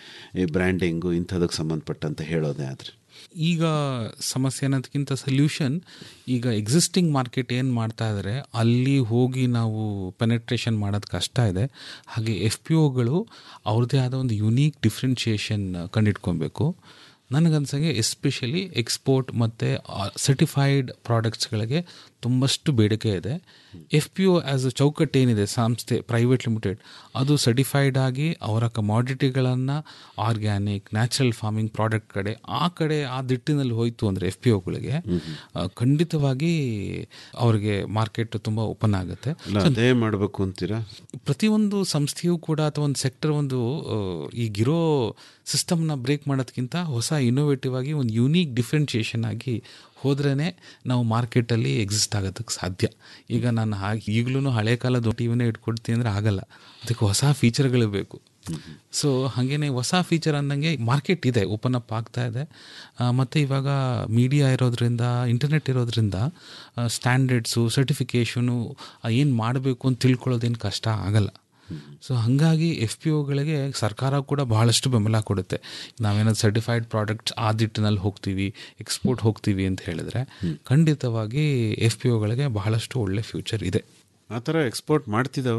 ಈ ಬ್ರ್ಯಾಂಡಿಂಗು ಇಂಥದಕ್ಕೆ ಸಂಬಂಧಪಟ್ಟಂತೆ ಹೇಳೋದೇ ಆದರೆ ಈಗ ಸಮಸ್ಯೆ ಅನ್ನೋದಕ್ಕಿಂತ ಸೊಲ್ಯೂಷನ್ ಈಗ ಎಕ್ಸಿಸ್ಟಿಂಗ್ ಮಾರ್ಕೆಟ್ ಏನು ಮಾಡ್ತಾ ಇದ್ದಾರೆ ಅಲ್ಲಿ ಹೋಗಿ ನಾವು ಪೆನೆಟ್ರೇಷನ್ ಮಾಡೋದು ಕಷ್ಟ ಇದೆ ಹಾಗೆ ಎಫ್ ಪಿ ಒಗಳು ಅವ್ರದ್ದೇ ಆದ ಒಂದು ಯುನೀಕ್ ಡಿಫ್ರೆನ್ಷಿಯೇಷನ್ ಕಂಡಿಡ್ಕೊಬೇಕು ನನಗನ್ಸಂಗೆ ಎಸ್ಪೆಷಲಿ ಎಕ್ಸ್ಪೋರ್ಟ್ ಮತ್ತು ಸರ್ಟಿಫೈಡ್ ಪ್ರಾಡಕ್ಟ್ಸ್ಗಳಿಗೆ ತುಂಬಷ್ಟು ಬೇಡಿಕೆ ಇದೆ ಎಫ್ ಪಿ ಒ ಆ್ಯಸ್ ಅ ಚೌಕಟ್ಟು ಏನಿದೆ ಸಂಸ್ಥೆ ಪ್ರೈವೇಟ್ ಲಿಮಿಟೆಡ್ ಅದು ಸರ್ಟಿಫೈಡ್ ಆಗಿ ಅವರ ಕಮಾಡಿಟಿಗಳನ್ನು ಆರ್ಗ್ಯಾನಿಕ್ ನ್ಯಾಚುರಲ್ ಫಾರ್ಮಿಂಗ್ ಪ್ರಾಡಕ್ಟ್ ಕಡೆ ಆ ಕಡೆ ಆ ದಿಟ್ಟಿನಲ್ಲಿ ಹೋಯಿತು ಅಂದರೆ ಎಫ್ ಪಿ ಒಗಳಿಗೆ ಖಂಡಿತವಾಗಿ ಅವ್ರಿಗೆ ಮಾರ್ಕೆಟ್ ತುಂಬ ಓಪನ್ ಆಗುತ್ತೆ ಇಲ್ಲ ಅದೇ ಮಾಡಬೇಕು ಅಂತೀರಾ ಪ್ರತಿಯೊಂದು ಸಂಸ್ಥೆಯೂ ಕೂಡ ಅಥವಾ ಒಂದು ಸೆಕ್ಟರ್ ಒಂದು ಆ, ಈಗಿರೋ ಸಿಸ್ಟಮ್ನ ಬ್ರೇಕ್ ಮಾಡೋದಕ್ಕಿಂತ ಹೊಸ ಇನೋವೇಟಿವ್ ಆಗಿ ಒಂದು ಯೂನೀಕ್ ಡಿಫ್ರೆನ್ಷಿಯೇಷನ್ ಆಗಿ ಹೋದ್ರೇ ನಾವು ಮಾರ್ಕೆಟಲ್ಲಿ ಎಕ್ಸಿಸ್ಟ್ ಆಗೋದಕ್ಕೆ ಸಾಧ್ಯ ಈಗ ನಾನು ಹಾಗೆ ಈಗಲೂ ಹಳೆ ಕಾಲದ ಟಿ ವಿನೇ ಇಟ್ಕೊಡ್ತೀನಿ ಅಂದರೆ ಆಗಲ್ಲ ಅದಕ್ಕೆ ಹೊಸ ಫೀಚರ್ಗಳು ಬೇಕು ಸೊ ಹಾಗೇನೆ ಹೊಸ ಫೀಚರ್ ಅಂದಂಗೆ ಮಾರ್ಕೆಟ್ ಇದೆ ಓಪನ್ ಅಪ್ ಆಗ್ತಾ ಇದೆ ಆ, ಮತ್ತು ಇವಾಗ ಮೀಡಿಯಾ ಇರೋದ್ರಿಂದ ಇಂಟರ್ನೆಟ್ ಇರೋದ್ರಿಂದ ಸ್ಟ್ಯಾಂಡರ್ಡ್ಸು ಸರ್ಟಿಫಿಕೇಷನು ಏನು ಮಾಡಬೇಕು ಅಂತ ತಿಳ್ಕೊಳ್ಳೋದೇನು ಕಷ್ಟ ಆಗಲ್ಲ ಸೊ ಹಾಗಾಗಿ ಎಫ್ ಪಿ ಒಗಳಿಗೆ ಸರ್ಕಾರ ಕೂಡ ಬಹಳಷ್ಟು ಬೆಂಬಲ ಕೊಡುತ್ತೆ ನಾವೇನಾದ್ರು ಸರ್ಟಿಫೈಡ್ ಪ್ರಾಡಕ್ಟ್ಸ್ ಆ ದಿಟ್ಟಿನಲ್ಲಿ ಹೋಗ್ತೀವಿ ಎಕ್ಸ್ಪೋರ್ಟ್ ಹೋಗ್ತೀವಿ ಅಂತ ಹೇಳಿದ್ರೆ ಖಂಡಿತವಾಗಿ ಎಫ್ ಪಿ ಒಗಳಿಗೆ ಬಹಳಷ್ಟು ಒಳ್ಳೆ ಫ್ಯೂಚರ್ ಇದೆ ಆ ಥರ ಎಕ್ಸ್ಪೋರ್ಟ್ ಮಾಡ್ತಿದ್ದಾವ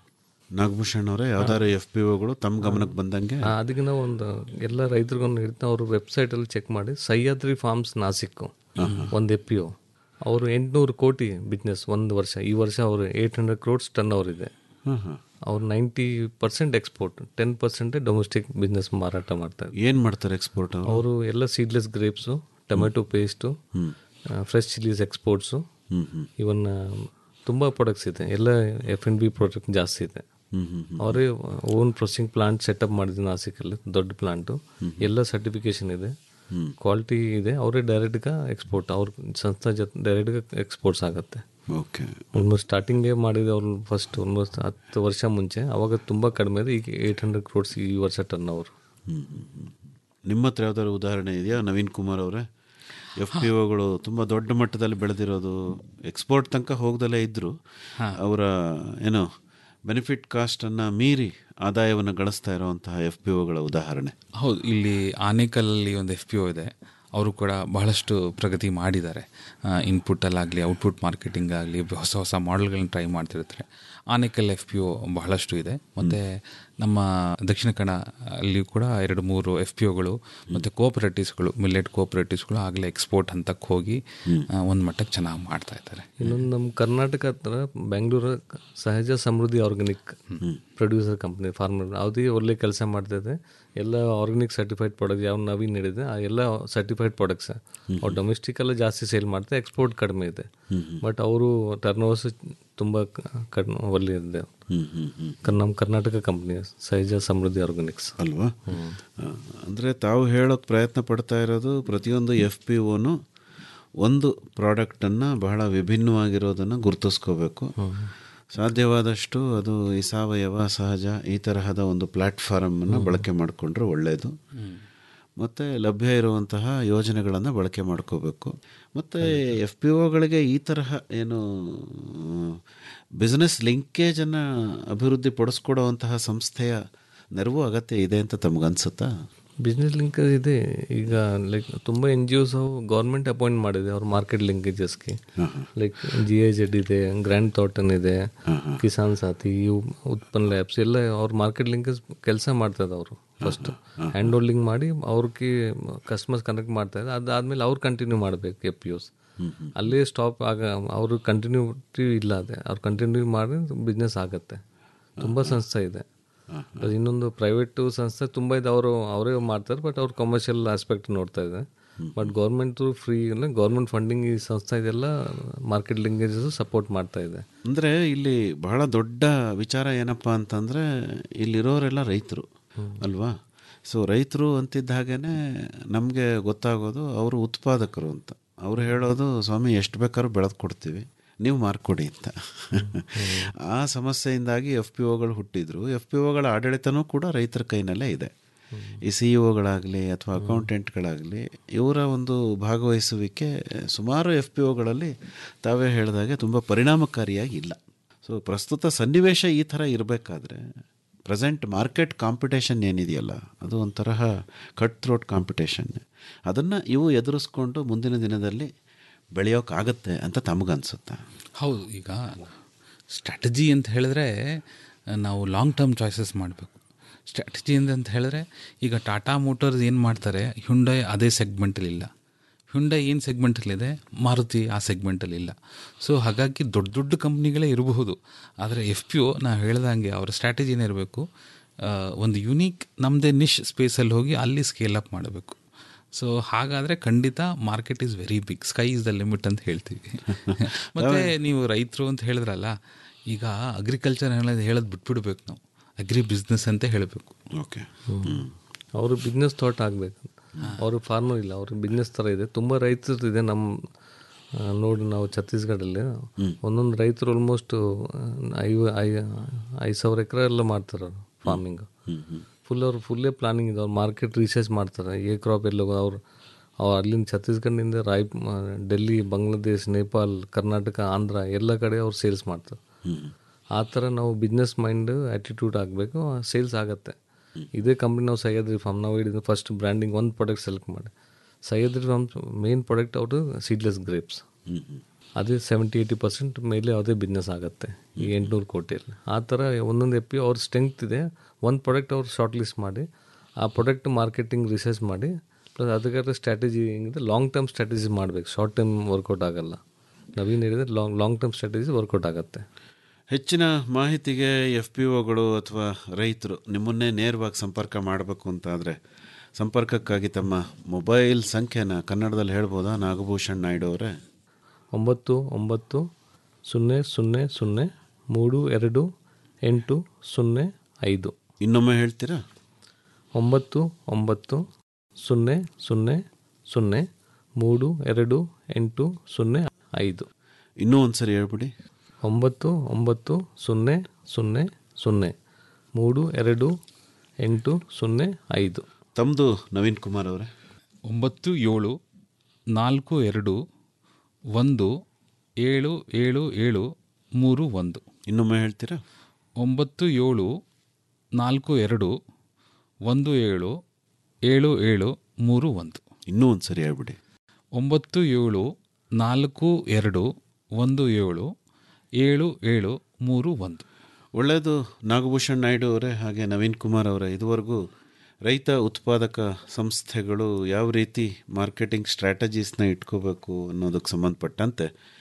ನಾಗಭೂಷಣ್ ಅವರೇ ಯಾವ್ದಾದ್ರು ಎಫ್ ಪಿ ಒಗಳು ತಮ್ಮ ಗಮನಕ್ಕೆ ಬಂದಂಗೆ ಆ, ಅದಕ್ಕೆ ನಾವು ಒಂದು ಎಲ್ಲ ರೈತರಿಗೊಂದು ಹೇಳ್ತಾ ಅವ್ರ ವೆಬ್ಸೈಟಲ್ಲಿ ಚೆಕ್ ಮಾಡಿ ಸಹ್ಯಾದ್ರಿ ಫಾರ್ಮ್ಸ್ ನಾಸಿಕ್ ಒಂದು ಎಫ್ ಪಿ ಒ ಅವರು ಎಂಟುನೂರು ಕೋಟಿ ಬಿಸ್ನೆಸ್ ಒಂದು ವರ್ಷ ಈ ವರ್ಷ ಅವರು eight hundred crores turnover ಇದೆ ಅವ್ರು ninety percent export ten percent domestic business ಮಾರಾಟ ಮಾಡ್ತಾರೆ ಏನು ಮಾಡ್ತಾರೆ ಎಕ್ಸ್ಪೋರ್ಟ್ ಅವರು ಅವರು ಎಲ್ಲ seedless grapes tomato paste fresh chillies exports even ತುಂಬ ಪ್ರಾಡಕ್ಟ್ಸ್ ಇದೆ ಎಲ್ಲ ಎಫ್ ಎನ್ ಬಿ ಪ್ರಾಡಕ್ಟ್ ಜಾಸ್ತಿ ಇದೆ ಅವರೇ ಓನ್ ಪ್ರೊಸೆಸಿಂಗ್ ಪ್ಲಾಂಟ್ ಸೆಟಪ್ ಮಾಡಿದ್ರು ನಾಸಿಕಲ್ಲಿ ದೊಡ್ಡ ಪ್ಲಾಂಟು ಎಲ್ಲ ಸರ್ಟಿಫಿಕೇಶನ್ ಇದೆ ಕ್ವಾಲಿಟಿ ಇದೆ ಅವರೇ ಡೈರೆಕ್ಟ್గా ಎಕ್ಸ್ಪೋರ್ಟ್ ಅವ್ರ ಸಂಸ್ಥೆ ಜೊತೆ ಡೈರೆಕ್ಟ್గా ಎಕ್ಸ್ಪೋರ್ಟ್ಸ್ ಆಗುತ್ತೆ ಓಕೆ ಆಲ್ಮೋಸ್ಟ್ ಸ್ಟಾರ್ಟಿಂಗೇ ಮಾಡಿದ್ದು ಅವ್ರು ಫಸ್ಟ್ ಆಲ್ಮೋಸ್ಟ್ ಹತ್ತು ವರ್ಷ ಮುಂಚೆ ಅವಾಗ ತುಂಬ ಕಡಿಮೆ ಇದೆ ಈಗ ಏಯ್ಟ್ ಹಂಡ್ರೆಡ್ ಕ್ರೋಡ್ಸ್ ಈ ವರ್ಷ ಟರ್ನ್ ಅವರು ನಿಮ್ಮ ಹತ್ರ ಯಾವ್ದಾದ್ರು ಉದಾಹರಣೆ ಇದೆಯಾ ನವೀನ್ ಕುಮಾರ್ ಅವರೇ ಎಫ್ ಪಿ ಒಗಳು ತುಂಬ ದೊಡ್ಡ ಮಟ್ಟದಲ್ಲಿ ಬೆಳೆದಿರೋದು ಎಕ್ಸ್ಪೋರ್ಟ್ ತನಕ ಹೋಗ್ದಲೇ ಇದ್ದರು ಅವರ ಏನೋ ಬೆನಿಫಿಟ್ ಕಾಸ್ಟನ್ನು ಮೀರಿ ಆದಾಯವನ್ನು ಗಳಿಸ್ತಾ ಇರುವಂತಹ ಎಫ್ ಪಿ ಒಗಳ ಉದಾಹರಣೆ ಹೌದು ಇಲ್ಲಿ ಆನೇಕಲ್ಲಲ್ಲಿ ಒಂದು ಎಫ್ ಪಿ ಒ ಇದೆ ಅವರು ಕೂಡ ಬಹಳಷ್ಟು ಪ್ರಗತಿ ಮಾಡಿದ್ದಾರೆ ಇನ್ಪುಟ್ಟಲ್ಲಾಗಲಿ ಔಟ್ಪುಟ್ ಮಾರ್ಕೆಟಿಂಗ್ ಆಗಲಿ ಹೊಸ ಹೊಸ ಮಾಡೆಲ್ಗಳನ್ನ ಟ್ರೈ ಮಾಡ್ತಿರ್ತಾರೆ ಆನೇಕಲ್ ಎಫ್ ಪಿ ಒ ಬಹಳಷ್ಟು ಇದೆ ಮತ್ತು ನಮ್ಮ ದಕ್ಷಿಣ ಕನ್ನಡ ಅಲ್ಲಿ ಕೂಡ ಎರಡು ಮೂರು ಎಫ್ ಪಿ ಒಗಳು ಮತ್ತು ಕೋಆಪರೇಟಿವ್ಸ್ಗಳು ಮಿಲ್ಲೆಟ್ ಕೋಆಪರೇಟಿವ್ಸ್ಗಳು ಆಗಲೇ ಎಕ್ಸ್ಪೋರ್ಟ್ ಹಂತಕ್ಕೆ ಹೋಗಿ ಒಂದು ಮಟ್ಟಕ್ಕೆ ಚೆನ್ನಾಗಿ ಮಾಡ್ತಾ ಇದ್ದಾರೆ ಇನ್ನೊಂದು ನಮ್ಮ ಕರ್ನಾಟಕ ಹತ್ರ Bengaluru Sahaja Samruddhi organic producer company farmer ಯಾವುದೇ ಒಳ್ಳೆ ಕೆಲಸ ಮಾಡ್ತಿದೆ ಎಲ್ಲ ಆರ್ಗ್ಯಾನಿಕ್ ಸರ್ಟಿಫೈಡ್ ಪ್ರಾಡಕ್ಟ್ ಯಾವ ನವೀನ್ ನೀಡಿದೆ ಆ ಎಲ್ಲ ಸರ್ಟಿಫೈಡ್ ಪ್ರಾಡಕ್ಟ್ಸ್ ಅವ್ರು ಡೊಮೆಸ್ಟಿಕ್ ಎಲ್ಲ ಜಾಸ್ತಿ ಸೇಲ್ ಮಾಡ್ತಾರೆ ಎಕ್ಸ್ಪೋರ್ಟ್ ಕಡಿಮೆ ಇದೆ ಬಟ್ ಅವರು ಟರ್ನ್ ಓವರ್ಸ್ ತುಂಬ ಕಡಿಮೆ ಒಳ್ಳೆ ಇದೆ ನಮ್ಮ ಕರ್ನಾಟಕ ಕಂಪ್ನಿ ಸಹಜ ಸಮೃದ್ಧಿ ಆರ್ಗ್ಯಾನಿಕ್ಸ್ ಅಲ್ವಾ ಅಂದರೆ ತಾವು ಹೇಳೋಕೆ ಪ್ರಯತ್ನ ಪಡ್ತಾ ಇರೋದು ಪ್ರತಿಯೊಂದು ಎಫ್ ಪಿ ಒನು ಒಂದು ಪ್ರಾಡಕ್ಟನ್ನು ಬಹಳ ವಿಭಿನ್ನವಾಗಿರೋದನ್ನು ಗುರುತಿಸ್ಕೋಬೇಕು ಸಾಧ್ಯವಾದಷ್ಟು ಅದು ಈ ಸಾವಯವ ಸಹಜ ಈ ತರಹದ ಒಂದು ಪ್ಲ್ಯಾಟ್ಫಾರ್ಮನ್ನು ಬಳಕೆ ಮಾಡಿಕೊಂಡ್ರೆ ಒಳ್ಳೆಯದು ಮತ್ತು ಲಭ್ಯ ಇರುವಂತಹ ಯೋಜನೆಗಳನ್ನು ಬಳಕೆ ಮಾಡ್ಕೋಬೇಕು ಮತ್ತು ಎಫ್ ಪಿ ಒಗಳಿಗೆ ಈ ತರಹ ಏನು ಬಿಸ್ನೆಸ್ ಲಿಂಕೇಜನ್ನು ಅಭಿವೃದ್ಧಿ ಪಡಿಸ್ಕೊಡುವಂತಹ ಸಂಸ್ಥೆಯ ನೆರವು ಅಗತ್ಯ ಇದೆ ಅಂತ ತಮಗನ್ಸುತ್ತಾ ಬಿಸ್ನೆಸ್ ಲಿಂಕ್ ಇದೆ ಈಗ ಲೈಕ್ ತುಂಬ N G Os government appoint ಮಾಡಿದೆ ಅವ್ರ ಮಾರ್ಕೆಟ್ ಲಿಂಕೇಜಸ್ಗೆ ಲೈಕ್ ಜಿ ಐ ಜೆಡ್ ಇದೆ ಗ್ರ್ಯಾಂಡ್ ಥಾಟನ್ ಇದೆ ಕಿಸಾನ್ ಸಾಥಿ ಇವು ಉತ್ಪನ್ನ ಲ್ಯಾಬ್ಸ್ ಎಲ್ಲ ಅವ್ರ ಮಾರ್ಕೆಟ್ ಲಿಂಕೇಜ್ ಕೆಲಸ ಮಾಡ್ತದೆ ಅವರು ಫಸ್ಟ್ ಹ್ಯಾಂಡ್ ಹೋಲ್ಡಿಂಗ್ ಮಾಡಿ ಅವ್ರಿಗೆ ಕಸ್ಟಮರ್ಸ್ ಕನೆಕ್ಟ್ ಮಾಡ್ತಾ ಇದೆ ಅದಾದ್ಮೇಲೆ ಅವ್ರು ಕಂಟಿನ್ಯೂ ಮಾಡಬೇಕು ಎಫ್ ಪಿ ಒಸ್ ಅಲ್ಲೇ ಸ್ಟಾಪ್ ಆಗ ಅವರು ಕಂಟಿನ್ಯೂಟಿ ಇಲ್ಲ ಅದೇ ಅವ್ರು ಕಂಟಿನ್ಯೂ ಮಾಡಿ ಬಿಸ್ನೆಸ್ ಆಗುತ್ತೆ ತುಂಬ ಸಂಸ್ಥೆ ಇದೆ ಅದು ಇನ್ನೊಂದು ಪ್ರೈವೇಟ್ ಸಂಸ್ಥೆ ತುಂಬ ಇದೆ ಅವರು ಅವರೇ ಮಾಡ್ತಾರೆ ಬಟ್ ಅವ್ರು ಕಮರ್ಷಿಯಲ್ ಆಸ್ಪೆಕ್ಟ್ ನೋಡ್ತಾ ಇದೆ ಬಟ್ ಗೌರ್ಮೆಂಟು ಫ್ರೀ ಇಲ್ಲ ಗೌರ್ಮೆಂಟ್ ಫಂಡಿಂಗ್ ಈ ಸಂಸ್ಥೆ ಇದೆಲ್ಲ ಮಾರ್ಕೆಟ್ ಲಿಂಕೇಜಸ್ ಸಪೋರ್ಟ್ ಮಾಡ್ತಾ ಇದೆ ಅಂದರೆ ಇಲ್ಲಿ ಬಹಳ ದೊಡ್ಡ ವಿಚಾರ ಏನಪ್ಪ ಅಂತಂದರೆ ಇಲ್ಲಿರೋರೆಲ್ಲ ರೈತರು ಅಲ್ವಾ ಸೊ ರೈತರು ಅಂತಿದ್ದ ಹಾಗೇ ನಮಗೆ ಗೊತ್ತಾಗೋದು ಅವರು ಉತ್ಪಾದಕರು ಅಂತ ಅವ್ರು ಹೇಳೋದು ಸ್ವಾಮಿ ಎಷ್ಟು ಬೇಕಾದ್ರೂ ಬೆಳೆದು ಕೊಡ್ತೀವಿ ನೀವು ಮಾರ್ಕೊಡಿ ಅಂತ ಆ ಸಮಸ್ಯೆಯಿಂದಾಗಿ ಎಫ್ ಪಿ ಒಗಳು ಹುಟ್ಟಿದ್ರು ಎಫ್ ಪಿ ಒಗಳ ಆಡಳಿತನೂ ಕೂಡ ರೈತರ ಕೈನಲ್ಲೇ ಇದೆ ಈ ಸಿ ಇ ಒಗಳಾಗಲಿ ಅಥವಾ ಅಕೌಂಟೆಂಟ್ಗಳಾಗಲಿ ಇವರ ಒಂದು ಭಾಗವಹಿಸುವಿಕೆ ಸುಮಾರು ಎಫ್ ಪಿ ಒಗಳಲ್ಲಿ ತಾವೇ ಹೇಳಿದಾಗೆ ತುಂಬ ಪರಿಣಾಮಕಾರಿಯಾಗಿ ಇಲ್ಲ ಸೊ ಪ್ರಸ್ತುತ ಸನ್ನಿವೇಶ ಈ ಥರ ಇರಬೇಕಾದ್ರೆ ಪ್ರೆಸೆಂಟ್ ಮಾರ್ಕೆಟ್ ಕಾಂಪಿಟೇಷನ್ ಏನಿದೆಯಲ್ಲ ಅದು ಒಂಥರಹ ಕಟ್ ಥ್ರೋಟ್ ಕಾಂಪಿಟೇಷನ್ ಅದನ್ನು ಇವು ಎದುರಿಸ್ಕೊಂಡು ಮುಂದಿನ ದಿನದಲ್ಲಿ ಬೆಳೆಯೋಕ್ಕಾಗತ್ತೆ ಅಂತ ತಮಗನ್ಸುತ್ತೆ ಹೌದು ಈಗ ಸ್ಟ್ರಾಟಜಿ ಅಂತ ಹೇಳಿದ್ರೆ ನಾವು ಲಾಂಗ್ ಟರ್ಮ್ ಚಾಯ್ಸಸ್ ಮಾಡಬೇಕು ಸ್ಟ್ರಾಟಜಿ ಅಂತ ಹೇಳಿದ್ರೆ ಈಗ ಟಾಟಾ ಮೋಟರ್ಸ್ ಏನು ಮಾಡ್ತಾರೆ ಹ್ಯುಂಡೈ ಅದೇ ಸೆಗ್ಮೆಂಟಲ್ಲಿ ಇಲ್ಲ ಹ್ಯುಂಡೈ ಏನು ಸೆಗ್ಮೆಂಟಲ್ಲಿದೆ ಮಾರುತಿ ಆ ಸೆಗ್ಮೆಂಟಲ್ಲಿ ಇಲ್ಲ ಸೊ ಹಾಗಾಗಿ ದೊಡ್ಡ ದೊಡ್ಡ ಕಂಪ್ನಿಗಳೇ ಇರಬಹುದು ಆದರೆ ಎಫ್ ಪಿ ಒ ನಾವು ಹೇಳ್ದಂಗೆ ಅವರ ಸ್ಟ್ರಾಟಜಿ ಏನಿರಬೇಕು ಒಂದು ಯುನೀಕ್ ನಮ್ಮದೇ ನಿಶ್ ಸ್ಪೇಸಲ್ಲಿ ಹೋಗಿ ಅಲ್ಲಿ ಸ್ಕೇಲ್ ಅಪ್ ಮಾಡಬೇಕು ಸೊ ಹಾಗಾದರೆ ಖಂಡಿತ market is very big sky is the limit ಅಂತ ಹೇಳ್ತೀವಿ ಮತ್ತು ನೀವು ರೈತರು ಅಂತ ಹೇಳಿದ್ರಲ್ಲ ಈಗ ಅಗ್ರಿಕಲ್ಚರ್ ಹೇಳೋದು ಹೇಳೋದು ಬಿಟ್ಬಿಡ್ಬೇಕು ನಾವು ಅಗ್ರಿ ಬಿಸ್ನೆಸ್ ಅಂತ ಹೇಳಬೇಕು ಓಕೆ ಅವರು ಬಿಸ್ನೆಸ್ ಥಾಟ್ ಆಗಬೇಕು ಅವರು ಫಾರ್ಮರ್ ಇಲ್ಲ ಅವ್ರಿಗೆ ಬಿಸ್ನೆಸ್ ಥರ ಇದೆ ತುಂಬ ರೈತರು ಇದೆ ನಮ್ಮ ನೋಡಿ ನಾವು ಛತ್ತೀಸ್ಗಢಲ್ಲಿ ಒಂದೊಂದು ರೈತರು ಆಲ್ಮೋಸ್ಟ್ ಐ ಐ ಐದು ಸಾವಿರ ಎಕರೆ ಎಲ್ಲ ಮಾಡ್ತಾರೆ ಅವರು ಫಾರ್ಮಿಂಗ್ ಫುಲ್ ಅವ್ರು ಫುಲ್ಲೇ ಪ್ಲಾನಿಂಗ್ ಇದೆ ಅವ್ರು ಮಾರ್ಕೆಟ್ ರಿಸರ್ಚ್ ಮಾಡ್ತಾರೆ ಏ ಕ್ರಾಪ್ ಎಲ್ಲ ಅವ್ರು ಅವ್ರು ಅಲ್ಲಿಂದ ಛತ್ತೀಸ್ಗಢದಿಂದ ರಾಯ್ ಡೆಲ್ಲಿ ಬಾಂಗ್ಲಾದೇಶ್ ನೇಪಾಲ್ ಕರ್ನಾಟಕ ಆಂಧ್ರ ಎಲ್ಲ ಕಡೆ ಅವ್ರು ಸೇಲ್ಸ್ ಮಾಡ್ತಾರೆ ಆ ಥರ ನಾವು ಬಿಸ್ನೆಸ್ ಮೈಂಡ್ ಆ್ಯಟಿಟ್ಯೂಡ್ ಆಗಬೇಕು ಸೇಲ್ಸ್ ಆಗುತ್ತೆ ಇದೇ ಕಂಪ್ನಿ ನಾವು ಸಹ್ಯಾದ್ರಿ ಫಾರ್ಮ್ ನಾವು ಹಿಡಿದು ಫಸ್ಟ್ ಬ್ರ್ಯಾಂಡಿಂಗ್ ಒಂದು ಪ್ರಾಡಕ್ಟ್ ಸೆಲೆಕ್ಟ್ ಮಾಡಿ ಸಹ್ಯಾದ್ರಿ ಫಾರ್ಮ್ ಮೇನ್ ಪ್ರಾಡಕ್ಟ್ ಅವರು ಸೀಡ್ಲೆಸ್ ಗ್ರೇಪ್ಸ್ ಅದೇ ಸೆವೆಂಟಿ ಏಯ್ಟಿ ಪರ್ಸೆಂಟ್ ಮೇಲೆ ಯಾವುದೇ ಬಿಸ್ನೆಸ್ ಆಗುತ್ತೆ ಈ ಎಂಟುನೂರು ಕೋಟಿಯಲ್ಲಿ ಆ ಥರ ಒಂದೊಂದು ಎಪ್ಪಿ ಅವ್ರ ಸ್ಟ್ರೆಂತ್ ಇದೆ ಒಂದು ಪ್ರಾಡಕ್ಟ್ ಅವ್ರು ಶಾರ್ಟ್ ಲಿಸ್ಟ್ ಮಾಡಿ ಆ ಪ್ರಾಡಕ್ಟ್ ಮಾರ್ಕೆಟಿಂಗ್ ರಿಸರ್ಚ್ ಮಾಡಿ ಪ್ಲಸ್ ಅದಕ್ಕೆ ಸ್ಟ್ರಾಟಜಿ ಹೆಂಗಿದೆ ಲಾಂಗ್ ಟರ್ಮ್ ಸ್ಟ್ರಾಟಜಿ ಮಾಡಬೇಕು ಶಾರ್ಟ್ ಟರ್ಮ್ ವರ್ಕೌಟ್ ಆಗಲ್ಲ ನವೀನ್ ಹೇಳಿದ್ರೆ long long term strategy work out ಆಗುತ್ತೆ ಹೆಚ್ಚಿನ ಮಾಹಿತಿಗೆ ಎಫ್ ಪಿ ಒಗಳು ಅಥವಾ ರೈತರು ನಿಮ್ಮನ್ನೇ ನೇರವಾಗಿ ಸಂಪರ್ಕ ಮಾಡಬೇಕು ಅಂತಾದರೆ ಸಂಪರ್ಕಕ್ಕಾಗಿ ತಮ್ಮ ಮೊಬೈಲ್ ಸಂಖ್ಯೆನ ಕನ್ನಡದಲ್ಲಿ ಹೇಳ್ಬೋದಾ ನಾಗಭೂಷಣ್ ನಾಯ್ಡು ಅವರೇ ಒಂಬತ್ತು ಒಂಬತ್ತು ಸೊನ್ನೆ ಸೊನ್ನೆ ಸೊನ್ನೆ ಮೂರು ಎರಡು ಎಂಟು ಸೊನ್ನೆ ಐದು ಇನ್ನೊಮ್ಮೆ ಹೇಳ್ತೀರಾ ಒಂಬತ್ತು ಒಂಬತ್ತು ಸೊನ್ನೆ ಸೊನ್ನೆ ಸೊನ್ನೆ ಮೂರು ಎರಡು ಎಂಟು ಸೊನ್ನೆ ಐದು ಇನ್ನೂ ಒಂದ್ಸರಿ ಹೇಳ್ಬಿಡಿ ಒಂಬತ್ತು ಒಂಬತ್ತು ಸೊನ್ನೆ ಸೊನ್ನೆ ಸೊನ್ನೆ ಮೂರು ಎರಡು ಎಂಟು ಸೊನ್ನೆ ಐದು ತಮ್ಮದು ನವೀನ್ ಕುಮಾರ್ ಅವರೇ ಒಂಬತ್ತು ಏಳು ನಾಲ್ಕು ಎರಡು ಒಂದು ಏಳು ಏಳು ಏಳು ಮೂರು ಒಂದು ಇನ್ನೊಮ್ಮೆ ಹೇಳ್ತೀರಾ ಒಂಬತ್ತು ಏಳು ನಾಲ್ಕು ಎರಡು ಒಂದು ಏಳು ಏಳು ಏಳು ಮೂರು ಒಂದು ಇನ್ನೂ ಒಂದು ಸರಿ ಹೇಳ್ಬಿಡಿ ಒಂಬತ್ತು ಏಳು ನಾಲ್ಕು ಎರಡು ಒಂದು ಏಳು ಏಳು ಏಳು ಮೂರು ಒಂದು ಒಳ್ಳೆಯದು ನಾಗಭೂಷಣ್ ನಾಯ್ಡು ಅವರೇ ಹಾಗೆ ನವೀನ್ ಕುಮಾರ್ ಅವರೇ ಇದುವರೆಗೂ ರೈತ ಉತ್ಪಾದಕ ಸಂಸ್ಥೆಗಳು ಯಾವ ರೀತಿ ಮಾರ್ಕೆಟಿಂಗ್ ಸ್ಟ್ರಾಟಜೀಸ್ನ ಇಟ್ಕೋಬೇಕು ಅನ್ನೋದಕ್ಕೆ ಸಂಬಂಧಪಟ್ಟಂತೆ